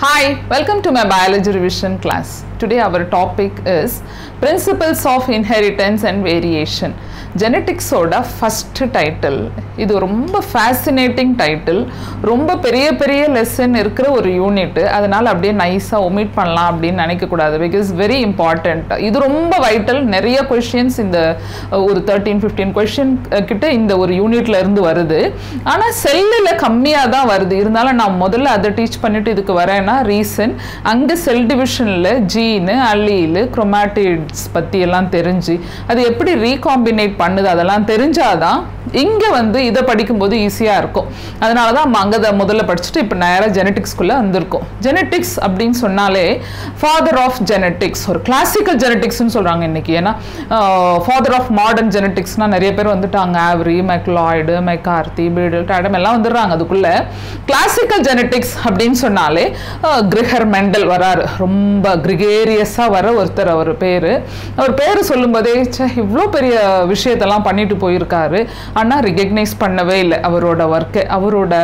Hi, welcome to my biology revision class. Today our topic is Principles of Inheritance and Variation. ஜெனட்டிக்ஸோட first title இது ரொம்ப fascinating title ரொம்ப பெரிய பெரிய lesson இருக்கிற ஒரு யூனிட் அதனால் அப்படியே நைஸாக ஒமிட் பண்ணலாம் அப்படின்னு நினைக்கக்கூடாது பிகாஸ் வெரி இம்பார்ட்டண்ட் இது ரொம்ப வைட்டல் நிறைய கொஷின்ஸ் இந்த ஒரு தேர்ட்டீன் ஃபிஃப்டீன் கொஷின் கிட்ட இந்த ஒரு யூனிட்ல இருந்து வருது ஆனால் செல்லில் கம்மியாக தான் வருது இருந்தாலும் நான் முதல்ல அதை டீச் பண்ணிட்டு இதுக்கு வரேன்னா ரீசன் அங்கே செல் டிவிஷனில் ஜீனு அல்லீலு குரோமாட்டிட்ஸ் பற்றி எல்லாம் தெரிஞ்சு அது எப்படி ரீகாம்பினேட் பண்ணுது அதெல்லாம் தெரிஞ்சாதான் இங்கே வந்து இதை படிக்கும்போது ஈஸியாக இருக்கும் அதனால தான் நம்ம அங்கே முதல்ல படிச்சுட்டு இப்போ நேராக ஜெனட்டிக்ஸ்குள்ளே வந்திருக்கோம் ஜெனட்டிக்ஸ் அப்படின்னு சொன்னாலே ஃபாதர் ஆஃப் ஜெனட்டிக்ஸ் ஒரு கிளாசிக்கல் ஜெனட்டிக்ஸ்னு சொல்கிறாங்க இன்னைக்கு ஏன்னா ஃபாதர் ஆஃப் மாடர்ன் ஜெனட்டிக்ஸ்னால் நிறைய பேர் வந்துட்டாங்க Avery MacLeod McCarty Beadle Tatum எல்லாம் வந்துடுறாங்க அதுக்குள்ளே கிளாசிக்கல் ஜெனட்டிக்ஸ் அப்படின்னு சொன்னாலே கிரிஹர் மெண்டல் வராரு ரொம்ப கிரிகேரியஸாக வர ஒருத்தர் அவர் பேர் அவர் பேர் சொல்லும்போதே சே இவ்வளோ பெரிய விஷயத்தெல்லாம் பண்ணிட்டு போயிருக்காரு ஆனால் ரிகக்னைஸ் பண்ணவே இல்லை அவரோட ஒர்க்கை அவரோட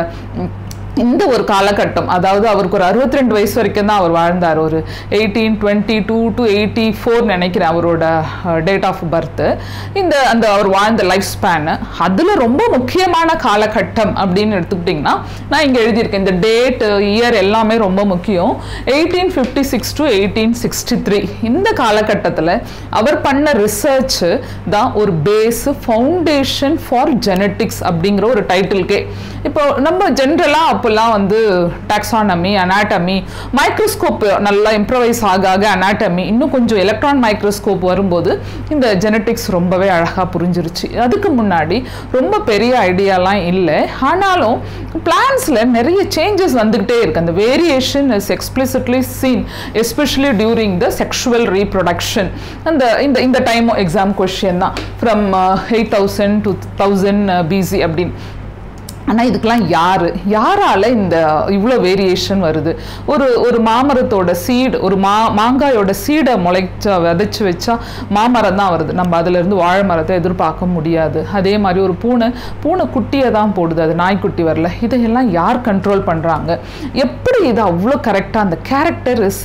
இந்த ஒரு காலகட்டம் அதாவது அவருக்கு ஒரு அறுபத்தி ரெண்டு வயசு வரைக்கும் தான் அவர் வாழ்ந்தார் ஒரு eighteen twenty two to eighty four நினைக்கிறேன் அவரோட டேட் ஆஃப் பர்த்து இந்த அந்த அவர் வாழ்ந்த லைஃப் ஸ்பேனு அதில் ரொம்ப முக்கியமான காலகட்டம் அப்படின்னு எடுத்துக்கிட்டிங்கன்னா நான் இங்கே எழுதியிருக்கேன் இந்த டேட் இயர் எல்லாமே ரொம்ப முக்கியம் eighteen fifty six to eighteen sixty three இந்த காலகட்டத்தில் அவர் பண்ண ரிசர்ச் தான் ஒரு பேஸ் ஃபவுண்டேஷன் ஃபார் ஜெனட்டிக்ஸ் அப்படிங்கிற ஒரு டைட்டில்கே இப்போ நம்ம ஜென்ரலாக அப்போல்லாம் வந்து டாக்ஸானமி அனாட்டமி மைக்ரோஸ்கோப் நல்லா இம்ப்ரவைஸ் ஆக ஆக அனாட்டமி இன்னும் கொஞ்சம் எலக்ட்ரான் மைக்ரோஸ்கோப் வரும்போது இந்த ஜெனட்டிக்ஸ் ரொம்பவே அழகாக புரிஞ்சிருச்சு அதுக்கு முன்னாடி ரொம்ப பெரிய ஐடியாலாம் இல்லை ஆனாலும் பிளான்ஸில் நிறைய சேஞ்சஸ் வந்துக்கிட்டே இருக்கு அந்த variation is explicitly seen especially during the sexual reproduction அந்த இந்த இந்த டைமும் எக்ஸாம் கொஷின் தான் from eight thousand to thousand BC அப்படின்னு ஆனால் இதுக்கெல்லாம் யார் யாரால் இந்த இவ்வளோ வேரியேஷன் வருது ஒரு ஒரு மாமரத்தோட சீடு ஒரு மா மாங்காயோட சீடை முளைச்சா விதைச்சி வச்சா மாமரம் தான் வருது நம்ம அதுலேருந்து வாழை மரத்தை எதிர்பார்க்க முடியாது அதே மாதிரி ஒரு பூனை பூனை குட்டியை தான் போடுது அது நாய்க்குட்டி வரல இதையெல்லாம் யார் கண்ட்ரோல் பண்ணுறாங்க எப்படி இது அவ்வளோ கரெக்டாக அந்த character is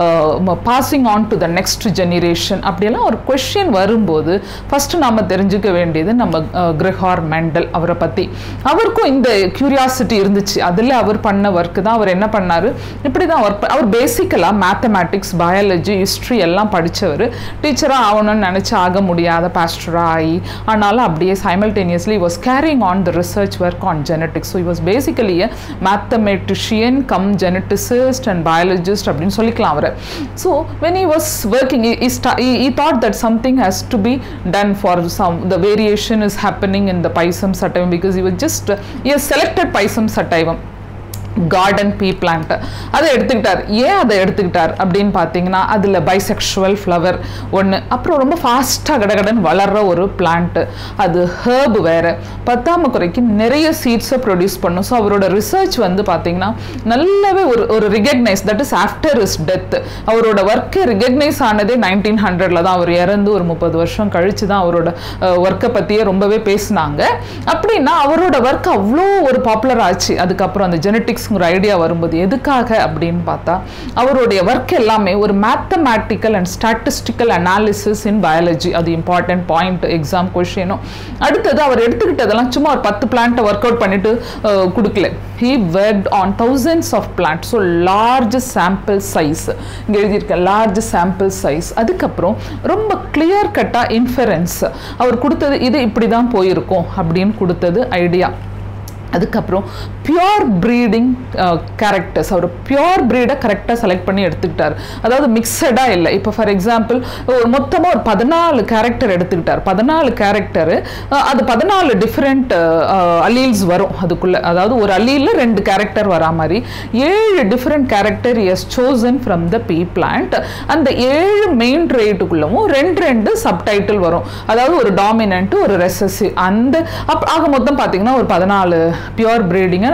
passing on to the next generation அப்படியெல்லாம் ஒரு கொஷின் வரும்போது ஃபஸ்ட்டு நாம் தெரிஞ்சுக்க வேண்டியது நம்ம கிரஹார் மெண்டல் அவரை பற்றி அவருக்கும் இந்த கியூரியாசிட்டி இருந்துச்சு அதில் அவர் பண்ண ஒர்க்கு தான் அவர் என்ன பண்ணார் இப்படி தான் ஒர்க் அவர் பேசிக்கலாக மேத்தமேட்டிக்ஸ் பயாலஜி ஹிஸ்ட்ரி எல்லாம் படித்தவர் டீச்சராக ஆகணும்னு நினச்சி ஆக முடியாத பாஸ்டராக ஆகி ஆனாலும் அப்படியே simultaneously was carrying on the research work on genetics so was basically a mathematician cum geneticist and biologist அப்படின்னு சொல்லிக்கலாம் அவரை so when he was working he thought that something has to be done for some the variation is happening in the Pisum sativum because you just year selected Pisum sativum garden pea plant அதை எடுத்துக்கிட்டார் ஏன் அதை எடுத்துக்கிட்டார் அப்படின்னு பார்த்தீங்கன்னா அதில் bisexual flower ஒன்று அப்புறம் ரொம்ப ஃபாஸ்ட்டாக கடகடன் வளர்கிற ஒரு பிளான்ட்டு அது ஹேர்ப் வேறு பத்தாம குறைக்கு நிறைய சீட்ஸை ப்ரொடியூஸ் பண்ணும் ஸோ அவரோட ரிசர்ச் வந்து பார்த்தீங்கன்னா நல்லாவே ஒரு ஒரு recognise that is after is death அவரோட ஒர்க்கை ரிகக்னைஸ் ஆனதே நைன்டீன் ஹண்ட்ரட்ல தான் அவர் இறந்து ஒரு முப்பது வருஷம் கழிச்சு தான் அவரோட ஒர்க்கை பற்றியே ரொம்பவே பேசினாங்க அப்படின்னா அவரோட ஒர்க் அவ்வளோ ஒரு பாப்புலர் ஆச்சு அதுக்கப்புறம் அந்த ஜெனட்டிக்ஸ் ஒரு ஐடியா வரும்போது எதுக்காக அப்படின்னு பார்த்தா அவருடைய ஒர்க் எல்லாமே ஒரு mathematical and statistical analysis in biology அது இம்பார்ட்டன்ட் பாயிண்ட் எக்ஸாம் கொஷினும் அடுத்தது அவர் எடுத்துக்கிட்டதெல்லாம் சும்மா ஒரு பத்து பிளான்ட்டை ஒர்க் அவுட் பண்ணிட்டு கொடுக்கல he worked on thousands of plant so large sample size இங்கே எழுதியிருக்க லார்ஜ் சாம்பிள் சைஸ் அதுக்கப்புறம் ரொம்ப கிளியர் கட்டாக இன்ஃபரன்ஸ் அவர் கொடுத்தது இது இப்படி தான் போயிருக்கும் அப்படின்னு கொடுத்தது ஐடியா அதுக்கப்புறம் பியோர் ப்ரீடிங் கேரக்டர்ஸ் அவர் பியோர் ப்ரீடை கரெக்டாக செலக்ட் பண்ணி எடுத்துக்கிட்டார் அதாவது மிக்சடாக இல்லை இப்போ ஃபார் எக்ஸாம்பிள் ஒரு மொத்தமாக ஒரு பதினாலு கேரக்டர் எடுத்துக்கிட்டார் பதினாலு கேரக்டரு அது பதினாலு டிஃப்ரெண்ட் அலீல்ஸ் வரும் அதுக்குள்ளே அதாவது ஒரு அலீலில் ரெண்டு கேரக்டர் வரா மாதிரி ஏழு different characters chosen from the pea plant அந்த ஏழு மெயின் ட்ரேட்டுக்குள்ளவும் ரெண்டு ரெண்டு சப்டைட்டில் வரும் அதாவது ஒரு டாமினன்ட்டு ஒரு ரெசசிவ் அந்த அப் ஆக மொத்தம் பார்த்தீங்கன்னா ஒரு பதினாலு பியோர் ப்ரீடிங்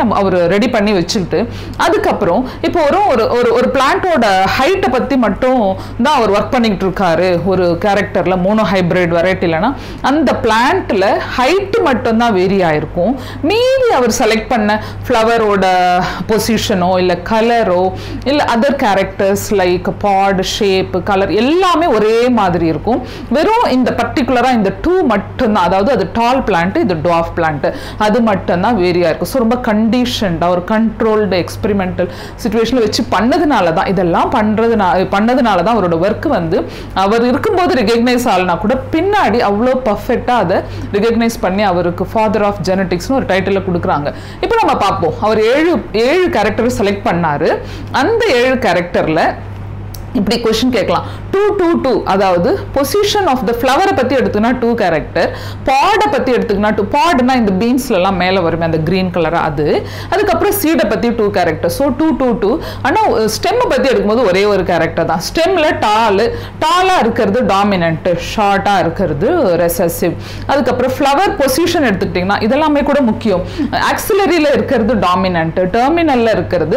நம்ம அவர் ரெடி பண்ணி வச்சுக்கிட்டு அதுக்கப்புறம் இப்போ ஒரு ஒரு ஒரு ஒரு பிளான்ட்டோட ஹைட்டை பற்றி மட்டும் தான் அவர் ஒர்க் பண்ணிக்கிட்டு இருக்காரு ஒரு கேரக்டரில் மோனோ ஹைப்ரிட் வெரைட்டிலனா அந்த பிளான்ட்டில் ஹைட்டு மட்டும்தான் வேரி ஆயிருக்கும் மீதி அவர் செலக்ட் பண்ண ஃப்ளவரோட பொசிஷனோ இல்லை கலரோ இல்லை other characters like pod shape colour எல்லாமே ஒரே மாதிரி இருக்கும் வெறும் இந்த பர்டிகுலராக இந்த டூ மட்டும்தான் அதாவது அது டால் பிளான்ட் இது டுவாஃப் பிளான்ட் அது மட்டும்தான் வேரியா இருக்கும் ஸோ ரொம்ப கண்டிஷன்டாக ஒரு கண்ட்ரோல்டு எக்ஸ்பெரிமெண்டல் சுச்சுவேஷனில் வச்சு பண்ணதுனால தான் இதெல்லாம் பண்ணுறதுனால பண்ணதுனால தான் அவரோட ஒர்க் வந்து அவர் இருக்கும்போது ரிகக்னைஸ் ஆகலனா கூட பின்னாடி அவ்வளோ பர்ஃபெக்டாக அதை ரிகக்னைஸ் பண்ணி அவருக்கு ஃபாதர் ஆஃப் ஜெனட்டிக்ஸ்னு ஒரு டைட்டில் கொடுக்குறாங்க இப்போ நம்ம பார்ப்போம் அவர் ஏழு ஏழு கேரக்டர் செலக்ட் பண்ணாரு அந்த ஏழு கேரக்டரில் இப்படி கொஷின் கேட்கலாம் டூ டூ டூ அதாவது பொசிஷன் ஆஃப் த ஃப்ளவரை பற்றி எடுத்துக்கினா டூ கேரக்டர் பாடை பற்றி எடுத்துக்கினா டூ பாடுனா இந்த பீன்ஸ்லலாம் மேலே வருமே அந்த க்ரீன் கலராக அது அதுக்கப்புறம் சீடை பற்றி two character so two two two ஆனால் ஸ்டெம்மை பற்றி எடுக்கும்போது ஒரே ஒரு கேரக்டர் தான் ஸ்டெம்மில் டால் டாலாக இருக்கிறது டாமினன்ட்டு ஷார்ட்டாக இருக்கிறது ரெசசிவ் அதுக்கப்புறம் ஃப்ளவர் பொசிஷன் எடுத்துக்கிட்டிங்கன்னா இதெல்லாமே கூட முக்கியம் ஆக்சிலரியில் இருக்கிறது டாமினன்ட்டு டெர்மினலில் இருக்கிறது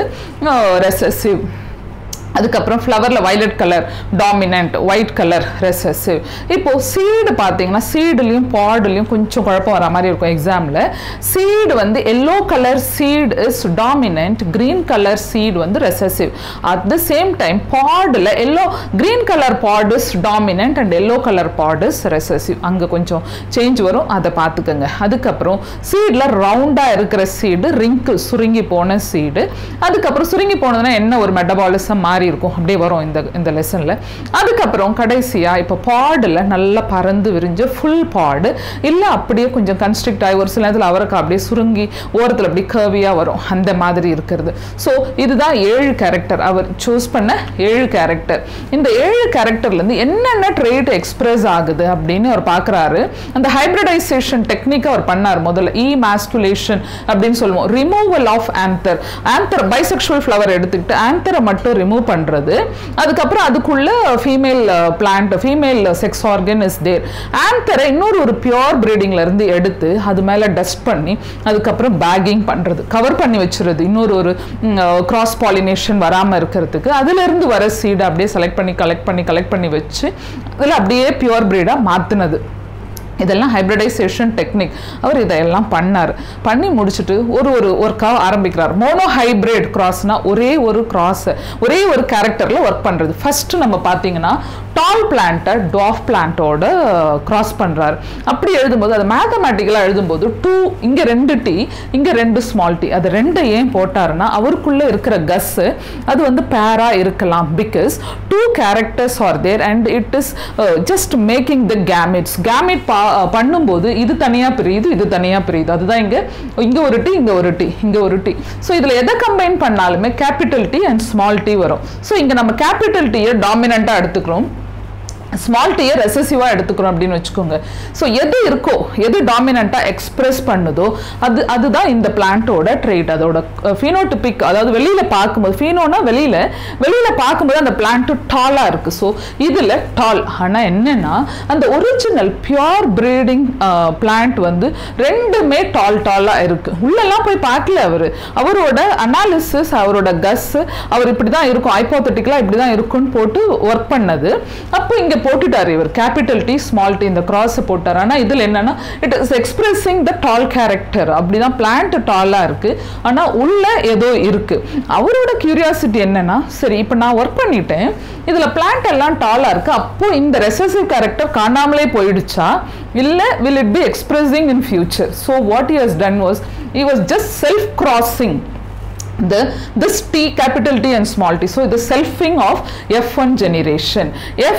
ரெசசிவ் அதுக்கப்புறம் ஃப்ளவரில் violet colour dominant white colour recessive இப்போது சீடு பார்த்தீங்கன்னா சீடுலேயும் பாடுலேயும் கொஞ்சம் குழப்பம் வர மாதிரி இருக்கும் எக்ஸாமில் சீடு வந்து yellow colour seed is dominant green colour seed வந்து recessive at the same time பாடில் yellow green colour pod is dominant and yellow colour pod is recessive அங்கே கொஞ்சம் சேஞ்ச் வரும் அதை பார்த்துக்கோங்க அதுக்கப்புறம் சீடில் ரவுண்டாக இருக்கிற சீடு ரிங்கு சுருங்கி போன சீடு அதுக்கப்புறம் சுருங்கி போனதுன்னா என்ன ஒரு மெட்டபாலிசம் மாறி இருக்கும் அப்படியே வரும் இந்த இந்த லெசனில் அதுக்கப்புறம் கடைசியாக இப்போ பாடில் நல்லா பறந்து விரிஞ்ச ஃபுல் பாடு இல்லை அப்படியே கொஞ்சம் கன்ஸ்ட்ரிக்ட் ஆகி ஒரு சில நேரத்தில் அவருக்கு அப்படியே சுருங்கி ஓரத்தில் அப்படி கர்வியாக வரும் அந்த மாதிரி இருக்கிறது ஸோ இதுதான் ஏழு கேரக்டர் அவர் சூஸ் பண்ண ஏழு கேரக்டர் இந்த ஏழு கேரக்டர்லேருந்து என்னென்ன ட்ரேட் எக்ஸ்பிரஸ் ஆகுது அப்படின்னு அவர் பார்க்குறாரு அந்த ஹைப்ரிடைசேஷன் டெக்னிக் அவர் பண்ணார் முதல்ல இ மாஸ்குலேஷன் அப்படின்னு சொல்லுவோம் removal of anther anther bisexual flower எடுத்துக்கிட்டு ஆந்தரை மட்டும் ரிமூவ் பண்ணுறது அதுக்கப்புறம் அதுக்குள்ள female plant female sex organ is there ஆந்தரை இன்னொரு ஒரு பியோர் ப்ரீடிங்ல இருந்து எடுத்து அது மேலே டஸ்ட் பண்ணி அதுக்கப்புறம் பேக்கிங் பண்ணுறது கவர் பண்ணி வச்சுருது இன்னொரு ஒரு கிராஸ் பாலினேஷன் வராமல் இருக்கிறதுக்கு அதுலேருந்து வர சீடை அப்படியே செலக்ட் பண்ணி கலெக்ட் பண்ணி கலெக்ட் பண்ணி வச்சு அதில் அப்படியே பியோர் ப்ரீடாக மாற்றினது இதெல்லாம் ஹைப்ரிடைசேஷன் டெக்னிக் அவர் இதையெல்லாம் பண்ணார் பண்ணி முடிச்சுட்டு ஒரு ஒரு ஒர்க்காக ஆரம்பிக்கிறார் மோனோ ஹைப்ரிட் கிராஸ்னா ஒரே ஒரு கிராஸ் ஒரே ஒரு கேரக்டரில் ஒர்க் பண்ணுறது ஃபஸ்ட்டு நம்ம பார்த்தீங்கன்னா டால் பிளான்ட்டை டாஃப் பிளான்ட்டோட கிராஸ் பண்ணுறாரு அப்படி எழுதும்போது அது மேத்தமேட்டிக்கலாக எழுதும்போது டூ இங்கே ரெண்டு டி இங்கே ரெண்டு ஸ்மால் டி அது ரெண்டு ஏன் போட்டாருன்னா அவருக்குள்ளே இருக்கிற கஸ்ஸு அது வந்து பேரா இருக்கலாம் because two characters are there and it is just making the gametes gamete பா பண்ணும்போது இது தனியாக பிரியுது இது தனியாக பிரியுது அதுதான் இங்கே இங்கே ஒரு டி இங்கே ஒரு டி இங்கே ஒரு டி ஸோ இதில் எதை கம்பைன் பண்ணாலுமே capital T and small T வரும் ஸோ இங்கே நம்ம கேபிட்டல் டீயை டாமினண்ட்டாக எடுத்துக்கிறோம் ஸ்மால் டீயை ரெசசிவாக எடுத்துக்கிறோம் அப்படின்னு வச்சுக்கோங்க ஸோ எது இருக்கோ எது டாமினண்ட்டாக எக்ஸ்பிரஸ் பண்ணுதோ அது அதுதான் இந்த பிளான்ட்டோட ட்ரேட் அதோட ஃபீனோட்டிபிக் அதாவது வெளியில் பார்க்கும்போது ஃபீனோனா வெளியில் வெளியில் பார்க்கும்போது அந்த பிளான்ட்டு டாலாக இருக்குது ஸோ இதில் டால் ஆனால் என்னென்னா அந்த ஒரிஜினல் பியோர் ப்ரீடிங் பிளான்ட் வந்து ரெண்டுமே டால் டாலாக இருக்குது உள்ளெல்லாம் போய் பார்க்கல அவர் அவரோட அனாலிசிஸ் அவரோட கஸ் அவர் இப்படி தான் இருக்கும் ஐப்போத்தட்டிக்கலாக இப்படி தான் இருக்கும்னு போட்டு ஒர்க் பண்ணது அப்போ இங்கே போட்டுட்டார் இவர் கேபிட்டல் டி ஸ்மால் டி இந்த கிராஸ் போட்டார் ஆனால் இதில் என்னன்னா it is expressing the tall character அப்படிதான் பிளான்ட் டாலாக இருக்கு ஆனால் உள்ள ஏதோ இருக்கு அவரோட கியூரியாசிட்டி என்னன்னா சரி இப்போ நான் ஒர்க் பண்ணிட்டேன் இதில் பிளான்ட் எல்லாம் டாலாக இருக்கு அப்போ இந்த ரெசசிவ் கேரக்டர் காணாமலே போயிடுச்சா இல்லை will it be expressing in future so what he has done was he was just self crossing the this t capital T and small t so the selfing of f1 generation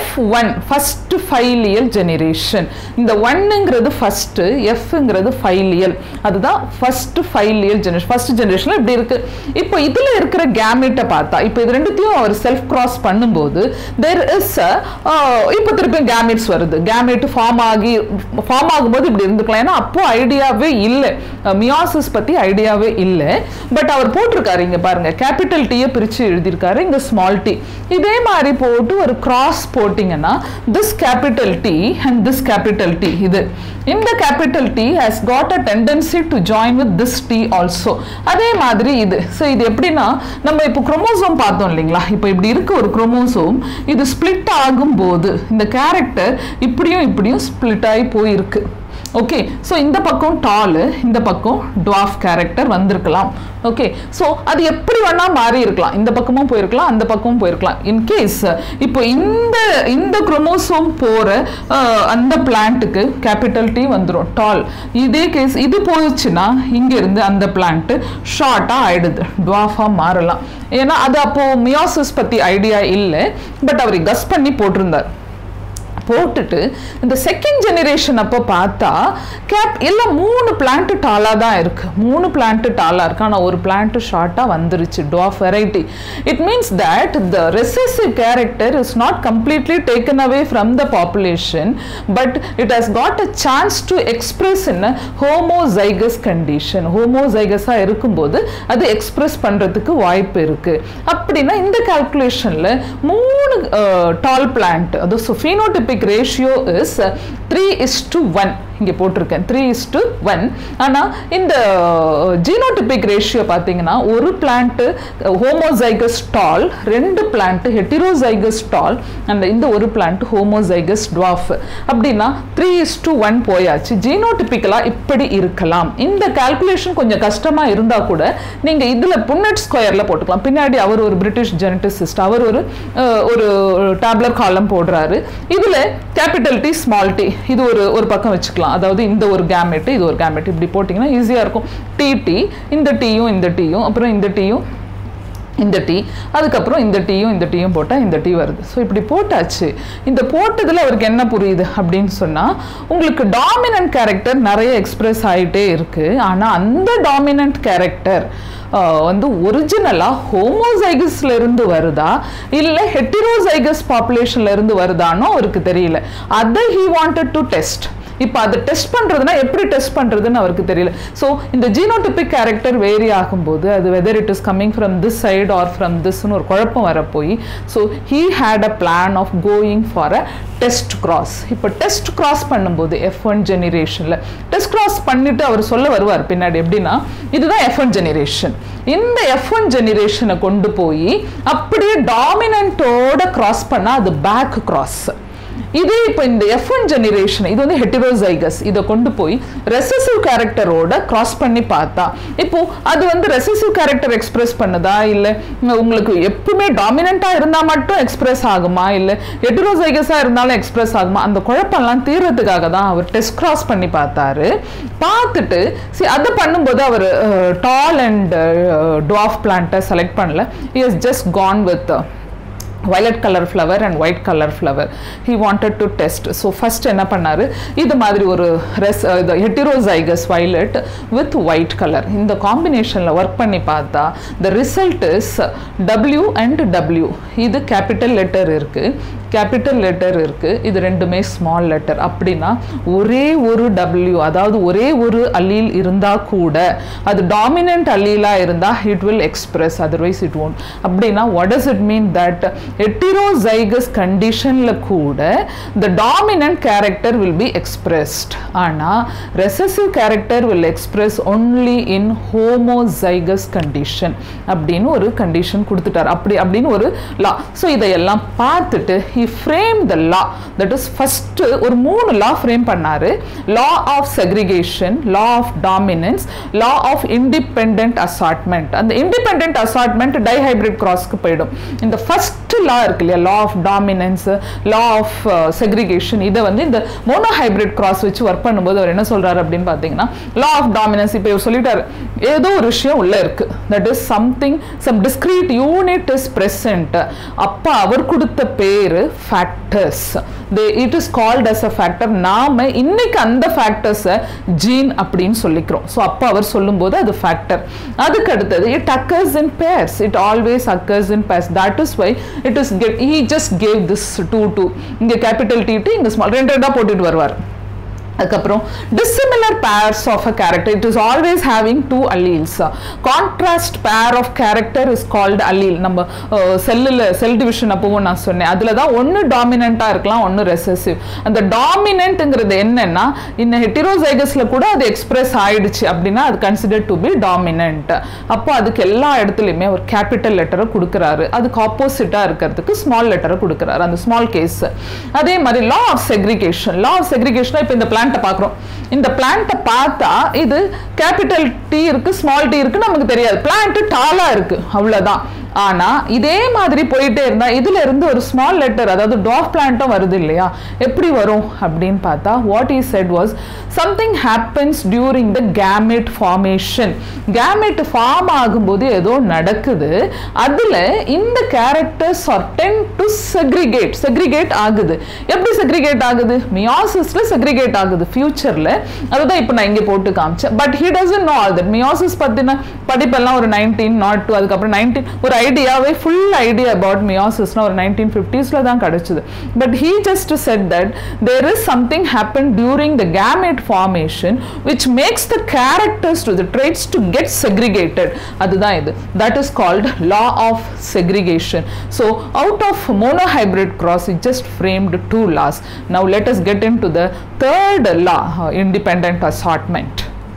f1 first filial generation இந்த ஒன்னுங்கிறது first எஃப்ங்கிறது filial அதுதான் first filial generation first ஜெனரேஷன்ல இப்படி இருக்கு இப்போ இதுல இருக்கிற கேமெட்டை பார்த்தா இப்போ இது ரெண்டுத்தையும் அவர் செல்ஃப் கிராஸ் பண்ணும்போது தேர் இஸ் இப்போ திருப்பி கேமெட்ஸ் வருது கேமெட் ஃபார்ம் ஆகி ஃபார்ம் ஆகும்போது இப்படி இருந்துக்கலாம் ஏன்னா அப்போ ஐடியாவே இல்லை மியாசிஸ் பத்தி ஐடியாவே இல்லை பட் அவர் போட்டிருக்க போட்டிருக்காரு இங்க பாருங்க கேபிட்டல் டீயை பிரிச்சு எழுதியிருக்காரு இங்க ஸ்மால் டி இதே மாதிரி போட்டு ஒரு கிராஸ் போட்டிங்கன்னா this capital T and this capital T இது இந்த capital T has got a tendency to join with this T also அதே மாதிரி இது ஸோ இது எப்படின்னா நம்ம இப்போ குரோமோசோம் பார்த்தோம் இல்லைங்களா இப்போ இப்படி இருக்க ஒரு குரோமோசோம் இது ஸ்பிளிட் ஆகும்போது இந்த கேரக்டர் இப்படியும் இப்படியும் ஸ்பிளிட் ஆகி போயிருக்கு ஓகே ஸோ இந்த பக்கம் டாலு இந்த பக்கம் டுவாஃப் கேரக்டர் வந்திருக்கலாம் ஓகே ஸோ அது எப்படி வேணா மாறி இருக்கலாம் இந்த பக்கமும் போயிருக்கலாம் அந்த பக்கமும் போயிருக்கலாம் இன்கேஸ் இப்போ இந்த இந்த குரோமோசோம் போகிற அந்த பிளான்ட்டுக்கு கேபிட்டல் டி வந்துடும் டால் இதே கேஸ் இது போயிடுச்சுன்னா இங்கேருந்து அந்த பிளான்ட்டு ஷார்ட்டாக ஆயிடுது டுவாஃபாக மாறலாம் ஏன்னா அது அப்போது மியாசிஸ் பற்றி ஐடியா இல்லை பட் அவர் கஸ் பண்ணி போட்டிருந்தார் போட்டுட்டு இந்த செகண்ட் ஜெனரேஷன் அப்போ பார்த்தா கேப் எல்லாம் மூணு பிளான்ட் டாலாக தான் இருக்கு மூணு பிளான்ட் டாலாக இருக்கு ஆனால் ஒரு பிளான்ட் ஷார்ட்டாக வந்துருச்சு dwarf variety it means that the recessive character is not completely taken away from the population but it has got a chance to express in homozygous condition ஹோமோசைகஸாக இருக்கும்போது அது எக்ஸ்பிரஸ் பண்ணுறதுக்கு வாய்ப்பு இருக்கு அப்படின்னா இந்த கால்குலேஷனில் மூணு டால் பிளான்ட் அது phenotypic ratio is three is to one இங்கே போட்டிருக்கேன் த்ரீ இஸ் டு ஒன் ஆனால் இந்த ஜீனோடிபிக் ரேஷியோ பார்த்தீங்கன்னா ஒரு பிளான்ட்டு ஹோமோசைகஸ் டால் ரெண்டு பிளான்ட்டு ஹெட்டிரோசைகஸ் டால் அந்த இந்த ஒரு பிளான்ட் ஹோமோசைகஸ் டுவாஃப் அப்படின்னா த்ரீ இஸ் டு ஒன் போயாச்சு ஜீனோடிபிக்கலாக இப்படி இருக்கலாம் இந்த கால்குலேஷன் கொஞ்சம் கஷ்டமாக இருந்தால் கூட நீங்கள் இதில் புன்னட் ஸ்கொயரில் போட்டுக்கலாம் பின்னாடி அவர் ஒரு பிரிட்டிஷ் ஜெனட்டிசிஸ்ட் அவர் ஒரு ஒரு டேப்லர் காலம் போடுறாரு இதில் கேபிட்டல் டி ஸ்மால் டி இது ஒரு ஒரு பக்கம் வச்சுக்கலாம் அதாவது இந்த ஒரு கேமெட்டு இது ஒரு கேமெட் இப்படி போட்டிங்கன்னா ஈஸியாக இருக்கும் டிடி இந்த டீயும் இந்த டீயும் அப்புறம் இந்த டீயும் இந்த டீ அதுக்கப்புறம் இந்த டீயும் இந்த டீயும் போட்டால் இந்த டீ வருது ஸோ இப்படி போட்டாச்சு இந்த போட்டதில் அவருக்கு என்ன புரியுது அப்படின்னு சொன்னால் உங்களுக்கு டாமினன்ட் கேரக்டர் நிறைய எக்ஸ்பிரஸ் ஆகிட்டே இருக்குது ஆனால் அந்த டாமினன்ட் கேரக்டர் வந்து ஒரிஜினலாக ஹோமோசைகஸ்ல இருந்து வருதா இல்லை ஹெட்டிரோசைகஸ் பாப்புலேஷன்ல இருந்து வருதானோ அவருக்கு தெரியல அதை ஹி வாண்டட் டு டெஸ்ட் இப்போ அதை டெஸ்ட் பண்ணுறதுனா எப்படி டெஸ்ட் பண்ணுறதுன்னு அவருக்கு தெரியல ஸோ இந்த ஜீனோடிபிக் கேரக்டர் வேரி ஆகும்போது அது whether it is coming from this side or from திஸ்னு ஒரு குழப்பம் வரப்போய் so he had a plan of going for a test cross இப்போ டெஸ்ட் கிராஸ் பண்ணும்போது எஃப் ஒன் ஜெனரேஷனில் டெஸ்ட் கிராஸ் பண்ணிட்டு அவர் சொல்ல வருவார் பின்னாடி எப்படின்னா இதுதான் எஃப் ஒன் ஜெனரேஷன் இந்த எஃப் ஒன் ஜெனரேஷனை கொண்டு போய் அப்படியே டாமினன்ட்டோட கிராஸ் பண்ணால் அது பேக் கிராஸ் இதே இப்போ இந்த எஃப் ஒன் ஜெனரேஷன் இது வந்து ஹெட்டிரோசைகஸ் இதை கொண்டு போய் ரெசசிவ் கேரக்டரோட கிராஸ் பண்ணி பார்த்தா இப்போ அது வந்து ரெசசிவ் கேரக்டர் எக்ஸ்பிரஸ் பண்ணுதா இல்லை உங்களுக்கு எப்பவுமே டாமினண்ட்டாக இருந்தால் மட்டும் எக்ஸ்பிரஸ் ஆகுமா இல்லை ஹெட்டிரோசைகஸாக இருந்தாலும் எக்ஸ்பிரஸ் ஆகுமா அந்த குழப்பம்லாம் தீர்றதுக்காக தான் அவர் டெஸ்ட் கிராஸ் பண்ணி பார்த்தாரு பார்த்துட்டு சரி அதை பண்ணும்போது அவர் டால் அண்ட் டுவாஃப் பிளான்ட்டை செலக்ட் பண்ணல is just gone with violet color flower and white color flower he wanted to test so first என்ன பண்ணாரு இது மாதிரி ஒரு ரெஸ் இது heterozygous violet with white color இந்த காம்பினேஷனில் ஒர்க் பண்ணி பார்த்தா the result is W and W இது கேபிட்டல் லெட்டர் இருக்கு கேபிட்டல் லெட்டர் இருக்கு இது ரெண்டுமே ஸ்மால் லெட்டர் அப்படின்னா ஒரே ஒரு டபிள்யூ அதாவது ஒரே ஒரு அல்லீல் இருந்தா கூட அது டாமினன்ட் அல்லீலா இருந்தா it will express otherwise it won't அப்படின்னா what does it mean that heterozygous கண்டிஷன்ல கூட the dominant character will be expressed ஆனா recessive character will express only in homozygous condition அப்படின்னு ஒரு கண்டிஷன் கொடுத்துட்டார் அப்படி அப்படின்னு ஒரு லா ஸோ இதையெல்லாம் பார்த்துட்டு he frame the law that is first ஒரு மூணு லா ஃப்ரேம் பண்ணாரு law of segregation law of dominance law of independent assortment அந்த இண்டிபெண்ட் அசார்ட்மெண்ட் டைஹைபிரிட் கிராஸ்க்கு போயிடும் இந்த ஃபர்ஸ்ட் லா இருக்கு இல்லையா law of dominance law of segregation இதை வந்து இந்த மோனோ ஹைபிரிட் கிராஸ் வச்சு ஒர்க் பண்ணும்போது அவர் என்ன சொல்றாரு அப்படின்னு பார்த்தீங்கன்னா லா ஆஃப் டாமினன்ஸ் இப்போ இவர் சொல்லிட்டாரு ஏதோ ஒரு விஷயம் உள்ள இருக்கு that is something some discrete unit is present அப்போ அவர் கொடுத்த பேரு factors they it is called as a factor நாம இன்னைக்கு அந்த ஃபேக்டர்ஸை ஜீன் அப்படின்னு சொல்லிக்கிறோம் ஸோ அப்போ அவர் சொல்லும்போது அது ஃபேக்டர் அதுக்கு அடுத்தது it occurs in pairs it always occurs in pairs that is why it is get he just gave this two two இங்கே கேபிட்டல் டி டி இங்கே ஸ்மால் ரெண்டு ரெண்டாக போட்டுட்டு வருவார் அதுக்கப்புறம் dissimilar pairs of a character it is always having two alleles contrast pair of character is called allele நம்ம செல்லில் cell division அப்பவும் நான் சொன்னேன் அதில் தான் ஒன்று டாமினண்ட்டாக இருக்கலாம் ஒன்று ரெசசிவ் அந்த டாமினண்ட்டுங்கிறது என்னன்னா இந்த ஹெட்டிரோசைகஸில் கூட அது எக்ஸ்பிரஸ் ஆயிடுச்சு அப்படின்னா அது கன்சிடர் டு பி டாமினண்ட் அப்போ அதுக்கு எல்லா இடத்துலையுமே ஒரு கேபிட்டல் லெட்டரை கொடுக்குறாரு அதுக்கு ஆப்போசிட்டாக இருக்கிறதுக்கு ஸ்மால் லெட்டரை கொடுக்குறாரு அந்த ஸ்மால் கேஸ் அதே மாதிரி law of segregation law of segregation இப்போ இந்த பிளான்ட்டை பார்க்குறோம் இந்த பிளான்ட்டை பார்த்தா இது கேபிட்டல் டி இருக்கு ஸ்மால் டி இருக்கு நமக்கு தெரியாது பிளான்ட் டாலா இருக்கு அவ்வளவுதான் ஆனா இதே மாதிரி போயிட்டே இருந்தா இதுல இருந்து ஒரு ஸ்மால் லெட்டர் அதாவது டாஃப் பிளான்ட்டும் வருது இல்லையா எப்படி வரும் அப்படின்னு பார்த்தா what he said was something happens during the gamete formation gamete form ஆகும்போது ஏதோ நடக்குது அதுல இந்த characters are tend to segregate segregate ஆகுது எப்படி செக்ரிகேட் ஆகுது மியாசிஸ்ல செக்ரிகேட் ஆகுது ஃபியூச்சர்ல அதுதான் இப்போ நான் இங்கே போட்டு காமிச்சேன் but he doesn't know all that meiosis பத்தின படிப்பெல்லாம் ஒரு நைன்டீன் நாட் டூ அதுக்கப்புறம் நைன்டீன் ஒரு ஐடியாவே ஃபுல் ஐடியா அபவுட் மியாசிஸ்னா ஒரு நைன்டீன் ஃபிஃப்டிஸில் தான் கிடைச்சது but he just said that there is something happen during the gamete formation which makes the characters to the traits to get segregated அதுதான் இது that is called law of segregation so out of monohybrid cross it just framed two laws now let us get into the third law uh, independent assortment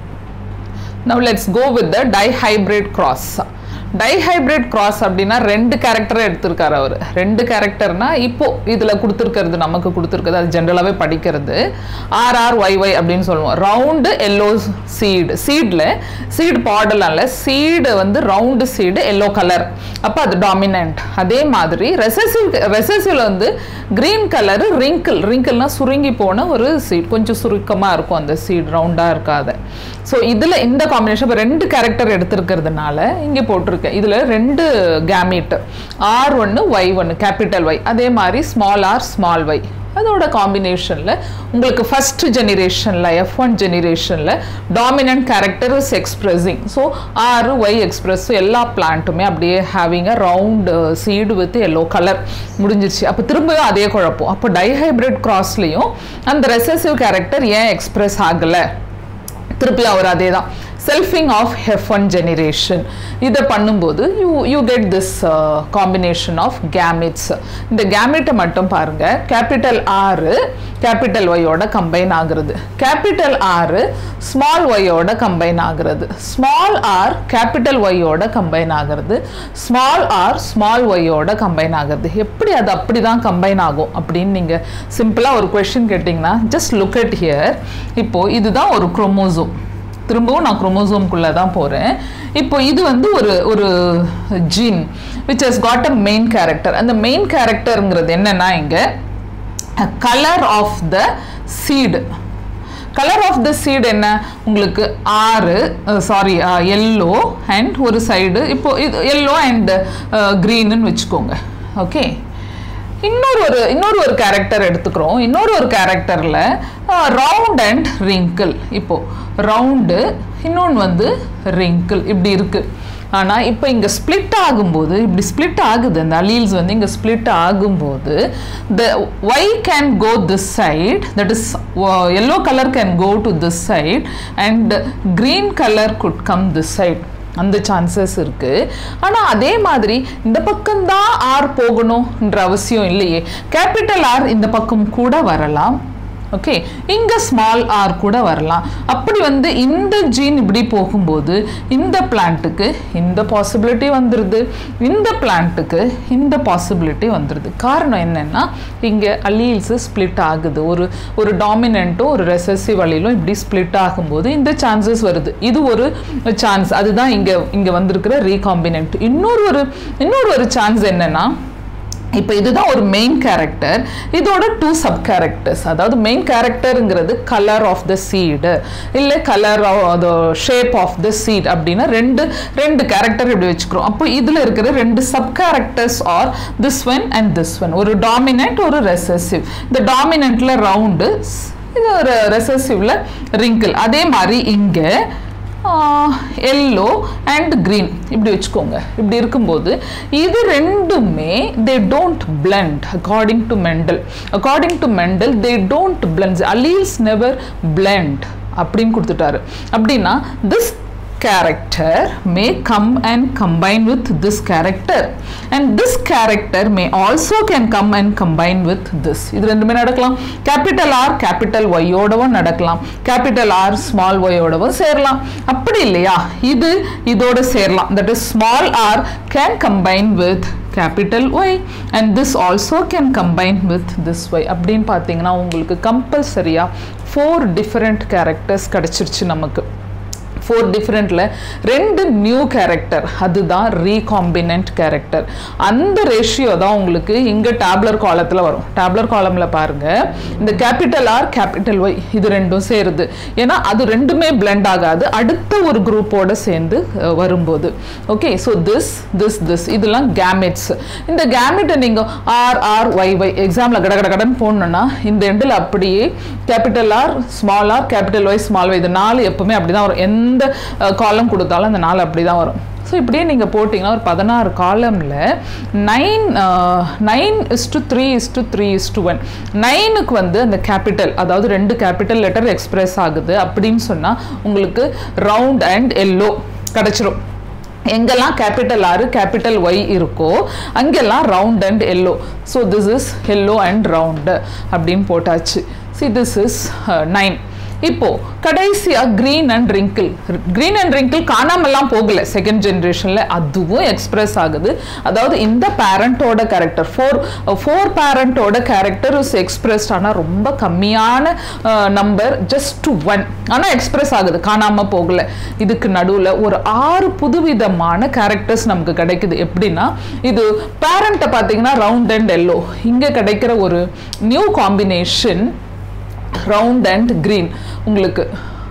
now let's go with the dihybrid cross dihybrid cross அப்படின்னா ரெண்டு கேரக்டரை எடுத்திருக்காரு அவர் ரெண்டு கேரக்டர்னா இப்போ இதில் கொடுத்துருக்கிறது நமக்கு கொடுத்துருக்கிறது அது ஜென்ரலாகவே படிக்கிறது ஆர்ஆர் ஒய்ஒய் அப்படின்னு சொல்லுவோம் ரவுண்டு எல்லோ சீடு சீடில் சீடு பாடலாம்ல சீடு வந்து ரவுண்டு சீடு எல்லோ கலர் அப்போ அது டாமினன்ட் அதே மாதிரி ரெசசிவ் ரெசசிவ்ல வந்து க்ரீன் கலரு ரிங்கிள் ரிங்கிள்னா சுருங்கி போன ஒரு சீட் கொஞ்சம் சுருக்கமாக இருக்கும் அந்த சீட் ரவுண்டாக இருக்காது ஸோ இதில் இந்த காம்பினேஷன் இப்போ ரெண்டு கேரக்டர் எடுத்திருக்கிறதுனால இங்கே போட்டிருக்கேன் இதில் ரெண்டு கேமீட் ஆர் ஒன்று ஒய் ஒன்று கேபிட்டல் ஒய் அதே மாதிரி ஸ்மால் ஆர் ஸ்மால் ஒய் அதோட காம்பினேஷனில் உங்களுக்கு ஃபஸ்ட் ஜெனிரேஷனில் எஃப் ஒன் ஜெனிரேஷனில் dominant character is expressing so ஆறு ஒய் எக்ஸ்பிரஸ் எல்லா பிளான்ட்டுமே அப்படியே having a round seed with yellow colour முடிஞ்சிச்சு அப்போ திரும்பவும் அதே குழப்பம் அப்போ டைஹைப்ரிட் கிராஸ்லேயும் அந்த ரெசசிவ் கேரக்டர் ஏன் எக்ஸ்பிரஸ் ஆகலை திருப்பி அவர் அதே தான் selfing of F one generation இதை பண்ணும்போது you you get this combination of gametes இந்த கேமிட்டை மட்டும் பாருங்க கேபிட்டல் ஆறு கேபிட்டல் ஒய்யோட கம்பைன் ஆகுறது கேபிட்டல் ஆறு ஸ்மால் ஒய்யோட கம்பைன் ஆகுறது ஸ்மால் ஆர் கேபிட்டல் ஒய்யோட கம்பைன் ஆகுறது ஸ்மால் ஆர் ஸ்மால் ஒய்யோட கம்பைன் ஆகுறது எப்படி அது அப்படி தான் கம்பைன் ஆகும் அப்படின்னு நீங்கள் சிம்பிளாக ஒரு கொஷின் கேட்டிங்கன்னா ஜஸ்ட் லுக் அட் ஹியர் இப்போது இதுதான் ஒரு குரோமோசோம் திரும்பவும் நான் குரோமோசோம்குள்ளே தான் போகிறேன் இப்போ இது வந்து ஒரு ஒரு gene which has got a main character அந்த மெயின் கேரக்டருங்கிறது என்னன்னா இங்கே colour of the seed colour of the seed என்ன உங்களுக்கு ஆறு சாரி எல்லோ அண்ட் ஒரு சைடு இப்போ இது எல்லோ அண்ட் க்ரீனுன்னு வச்சுக்கோங்க ஓகே இன்னொரு ஒரு இன்னொரு ஒரு கேரக்டர் எடுத்துக்கிறோம் இன்னொரு ஒரு கேரக்டரில் ரவுண்ட் அண்ட் ரிங்கிள் இப்போது ரவுண்டு இன்னொன்று வந்து ரிங்கிள் இப்படி இருக்குது ஆனால் இப்போ இங்கே ஸ்ப்ளிட் ஆகும்போது இப்படி ஸ்ப்ளிட் ஆகுது அந்த அலீல்ஸ் வந்து இங்கே ஸ்ப்ளிட் ஆகும்போது the Y can go this side that is yellow colour can go to this side and green colour could come this side அந்த சான்சஸ் இருக்கு ஆனால் அதே மாதிரி இந்த பக்கம்தான் ஆர் போகணுன்ற அவசியம் இல்லையே கேபிட்டல் ஆர் இந்த பக்கம் கூட வரலாம் ஓகே இங்கே ஸ்மால் ஆர் கூட வரலாம் அப்படி வந்து இந்த ஜீன் இப்படி போகும்போது இந்த பிளான்ட்டுக்கு இந்த பாசிபிலிட்டி வந்துடுது இந்த பிளான்ட்டுக்கு இந்த பாசிபிலிட்டி வந்துடுது காரணம் என்னென்னா இங்கே அலீல்ஸு ஸ்ப்ளிட் ஆகுது ஒரு ஒரு டாமினண்ட்டும் ஒரு ரெசசிவ் அலீலும் இப்படி ஸ்ப்ளிட் ஆகும்போது இந்த சான்சஸ் வருது இது ஒரு சான்ஸ் அதுதான் இங்கே இங்கே வந்திருக்கிற ரீகாம்பினன்ட் இன்னொரு ஒரு இன்னொரு ஒரு சான்ஸ் என்னென்னா இப்போ இதுதான் ஒரு மெயின் கேரக்டர் இதோட டூ சப் கேரக்டர்ஸ் அதாவது மெயின் கேரக்டருங்கிறது கலர் ஆஃப் த சீடு இல்லை colour the shape of the seed அப்படின்னா ரெண்டு ரெண்டு கேரக்டர் இப்படி வச்சுக்கிறோம் அப்போ இதில் இருக்கிற ரெண்டு sub characters are this one and this one ஒரு டாமினன்ட் ஒரு ரெசசிவ் இந்த டாமினண்ட்டில் ரவுண்டு இது ஒரு ரெசசிவ்ல ரிங்கிள் அதே மாதிரி இங்கே எல்லோ அண்ட் க்ரீன் இப்படி வச்சுக்கோங்க இப்படி இருக்கும்போது இது ரெண்டுமே they don't blend according to Mendel according to Mendel they don't blend alleles never blend அப்படின்னு கொடுத்துட்டாரு அப்படின்னா this character may come and combine with this character and this character may also can come and combine with this இது ரெண்டுமே நடக்கலாம் capital R capital ஒய்யோடவும் நடக்கலாம் capital R small ஒய்யோடவும் சேரலாம் அப்படி இல்லையா இது இதோட சேரலாம் that is small R can combine with capital Y and this also can combine with this Y அப்படின்னு பார்த்தீங்கன்னா உங்களுக்கு கம்பல்சரியாக ஃபோர் டிஃப்ரெண்ட் கேரக்டர்ஸ் கிடச்சிருச்சு நமக்கு ஃபோர் டிஃப்ரெண்ட்டில் ரெண்டு நியூ கேரக்டர் அதுதான் ரீகாம்பினன்ட் கேரக்டர் அந்த ரேஷியோ தான் உங்களுக்கு இங்கே டேப்லர் காலத்தில் வரும் டேப்லர் காலமில் பாருங்கள் இந்த கேபிட்டல் ஆர் கேபிட்டல் ஒய் இது ரெண்டும் சேருது ஏன்னா அது ரெண்டுமே பிளெண்ட் ஆகாது அடுத்த ஒரு குரூப்போட சேர்ந்து அஹ், வரும்போது okay so this this this இதெல்லாம் கேமெட்ஸ் இந்த கேமெட்டை நீங்கள் ஆர் ஆர் ஒய் ஒய் எக்ஸாமில் கட கட கடன் போடணுன்னா இந்த எண்டில் அப்படியே capital R small R capital Y small Y இது நாலு எப்பவுமே அப்படி தான் வரும் எந்த காலம் கொடுத்தாலும் அந்த நாலு அப்படி தான் வரும் ஸோ இப்படியே நீங்கள் போட்டிங்கன்னா ஒரு பதினாறு காலமில் nine nine is to three is to three is to one நைனுக்கு வந்து அந்த கேபிட்டல் அதாவது ரெண்டு கேபிட்டல் லெட்டர் எக்ஸ்பிரஸ் ஆகுது அப்படின்னு சொன்னால் உங்களுக்கு ரவுண்ட் அண்ட் எல்லோ கிடச்சிரும் எங்கெல்லாம் கேபிட்டல் ஆறு கேபிட்டல் ஒய் இருக்கோ அங்கெல்லாம் round and yellow so this is yellow and round அப்படின்னு போட்டாச்சு சி திஸ் இஸ் நைன் இப்போ கடைசியா green and wrinkle green and wrinkle காணாமலாம் போகல செகண்ட் ஜென்ரேஷன்ல அதுவும் எக்ஸ்பிரஸ் ஆகுது அதாவது இந்த பேரண்டோட கேரக்டர் ஃபோர் ஃபோர் பேரண்டோட கேரக்டர் இஸ் எக்ஸ்பிரஸ்ட் ஆனால் ரொம்ப கம்மியான நம்பர் ஜஸ்ட் டு ஒன் ஆனால் எக்ஸ்பிரஸ் ஆகுது காணாம போகல இதுக்கு நடுவில் ஒரு ஆறு புதுவிதமான கேரக்டர்ஸ் நமக்கு கிடைக்குது எப்படின்னா இது பேரண்ட்டை பார்த்தீங்கன்னா ரவுண்ட் அண்ட் எல்லோ இங்கே கிடைக்கிற ஒரு new combination round and green உங்களுக்கு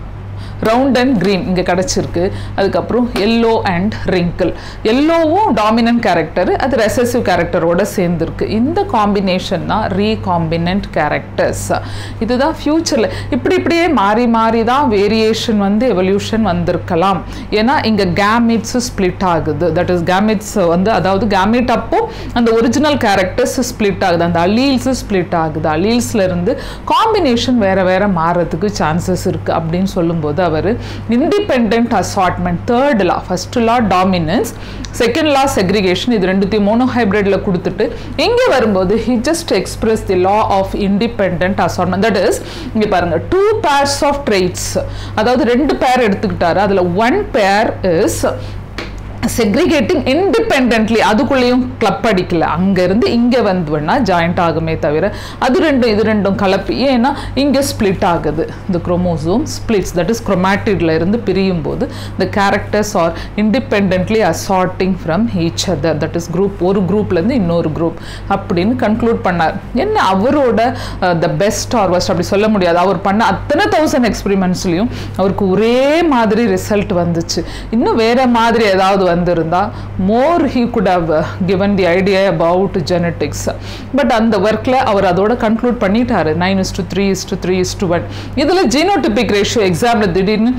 ரவுண்ட் அண்ட் க்ரீன் இங்கே கிடச்சிருக்கு அதுக்கப்புறம் எல்லோ அண்ட் ரிங்கிள் எல்லோவும் டாமினன்ட் கேரக்டர் அது ரெசசிவ் கேரக்டரோட சேர்ந்துருக்கு இந்த காம்பினேஷன் தான் ரீகாம்பினன்ட் கேரக்டர்ஸ் இதுதான் ஃப்யூச்சரில் இப்படி இப்படியே மாறி மாறி தான் வேரியேஷன் வந்து எவல்யூஷன் வந்திருக்கலாம் ஏன்னா இங்கே கேமிட்ஸ் ஸ்ப்ளிட் ஆகுது தட் இஸ் கேமிட்ஸ் வந்து அதாவது கேமிட் அப்போ அந்த ஒரிஜினல் கேரக்டர்ஸ் ஸ்ப்ளிட் ஆகுது அந்த அலீல்ஸ் ஸ்ப்ளிட் ஆகுது அலீல்ஸ்ல இருந்து காம்பினேஷன் வேற வேற மாறதுக்கு சான்சஸ் இருக்கு அப்படின்னு சொல்லும்போது அவர் independent assortment third law first law dominance second law segregation இது ரெண்டுத்தையும் மோனோ ஹைப்ரிட்ல கொடுத்துட்டு இங்கே வரும்போது he just express the law of independent assortment that is இங்க பாருங்க டூ பேர்ஸ் ஆஃப் ட்ரெய்ட்ஸ் அதாவது ரெண்டு பேர் எடுத்துக்கிட்டாரு அதுல one pair is segregating independently அதுக்குள்ளேயும் கிளப் அடிக்கல அங்கேருந்து இங்கே வந்து வேணா ஜாயிண்ட் ஆகுமே தவிர அது ரெண்டும் இது ரெண்டும் கலப்பி ஏன்னா இங்கே ஸ்ப்ளிட் ஆகுது இந்த குரோமோசோம் ஸ்பிளிட்ஸ் தட் இஸ் குரோமேட்டிட்ல இருந்து பிரியும் போது the characters are independently assorting from each other that is group ஒரு குரூப்லேருந்து இன்னொரு குரூப் அப்படின்னு கன்க்ளூட் பண்ணார் என்ன அவரோட த பெஸ்ட் ஆர் worst அப்படி சொல்ல முடியாது அவர் பண்ண அத்தனை தௌசண்ட் எக்ஸ்பெரிமெண்ட்ஸ்லையும் அவருக்கு ஒரே மாதிரி ரிசல்ட் வந்துச்சு இன்னும் வேற மாதிரி ஏதாவது வந்திருந்தா more he could have given the idea about genetics but அந்த ஒர்க்கில் அவர் அதோட கன்க்ளூட் பண்ணிட்டாரு nine is to three is to three is to one இதில் ஜீனோடிபிக் ரேஷியோ எக்ஸாமில் திடீர்னு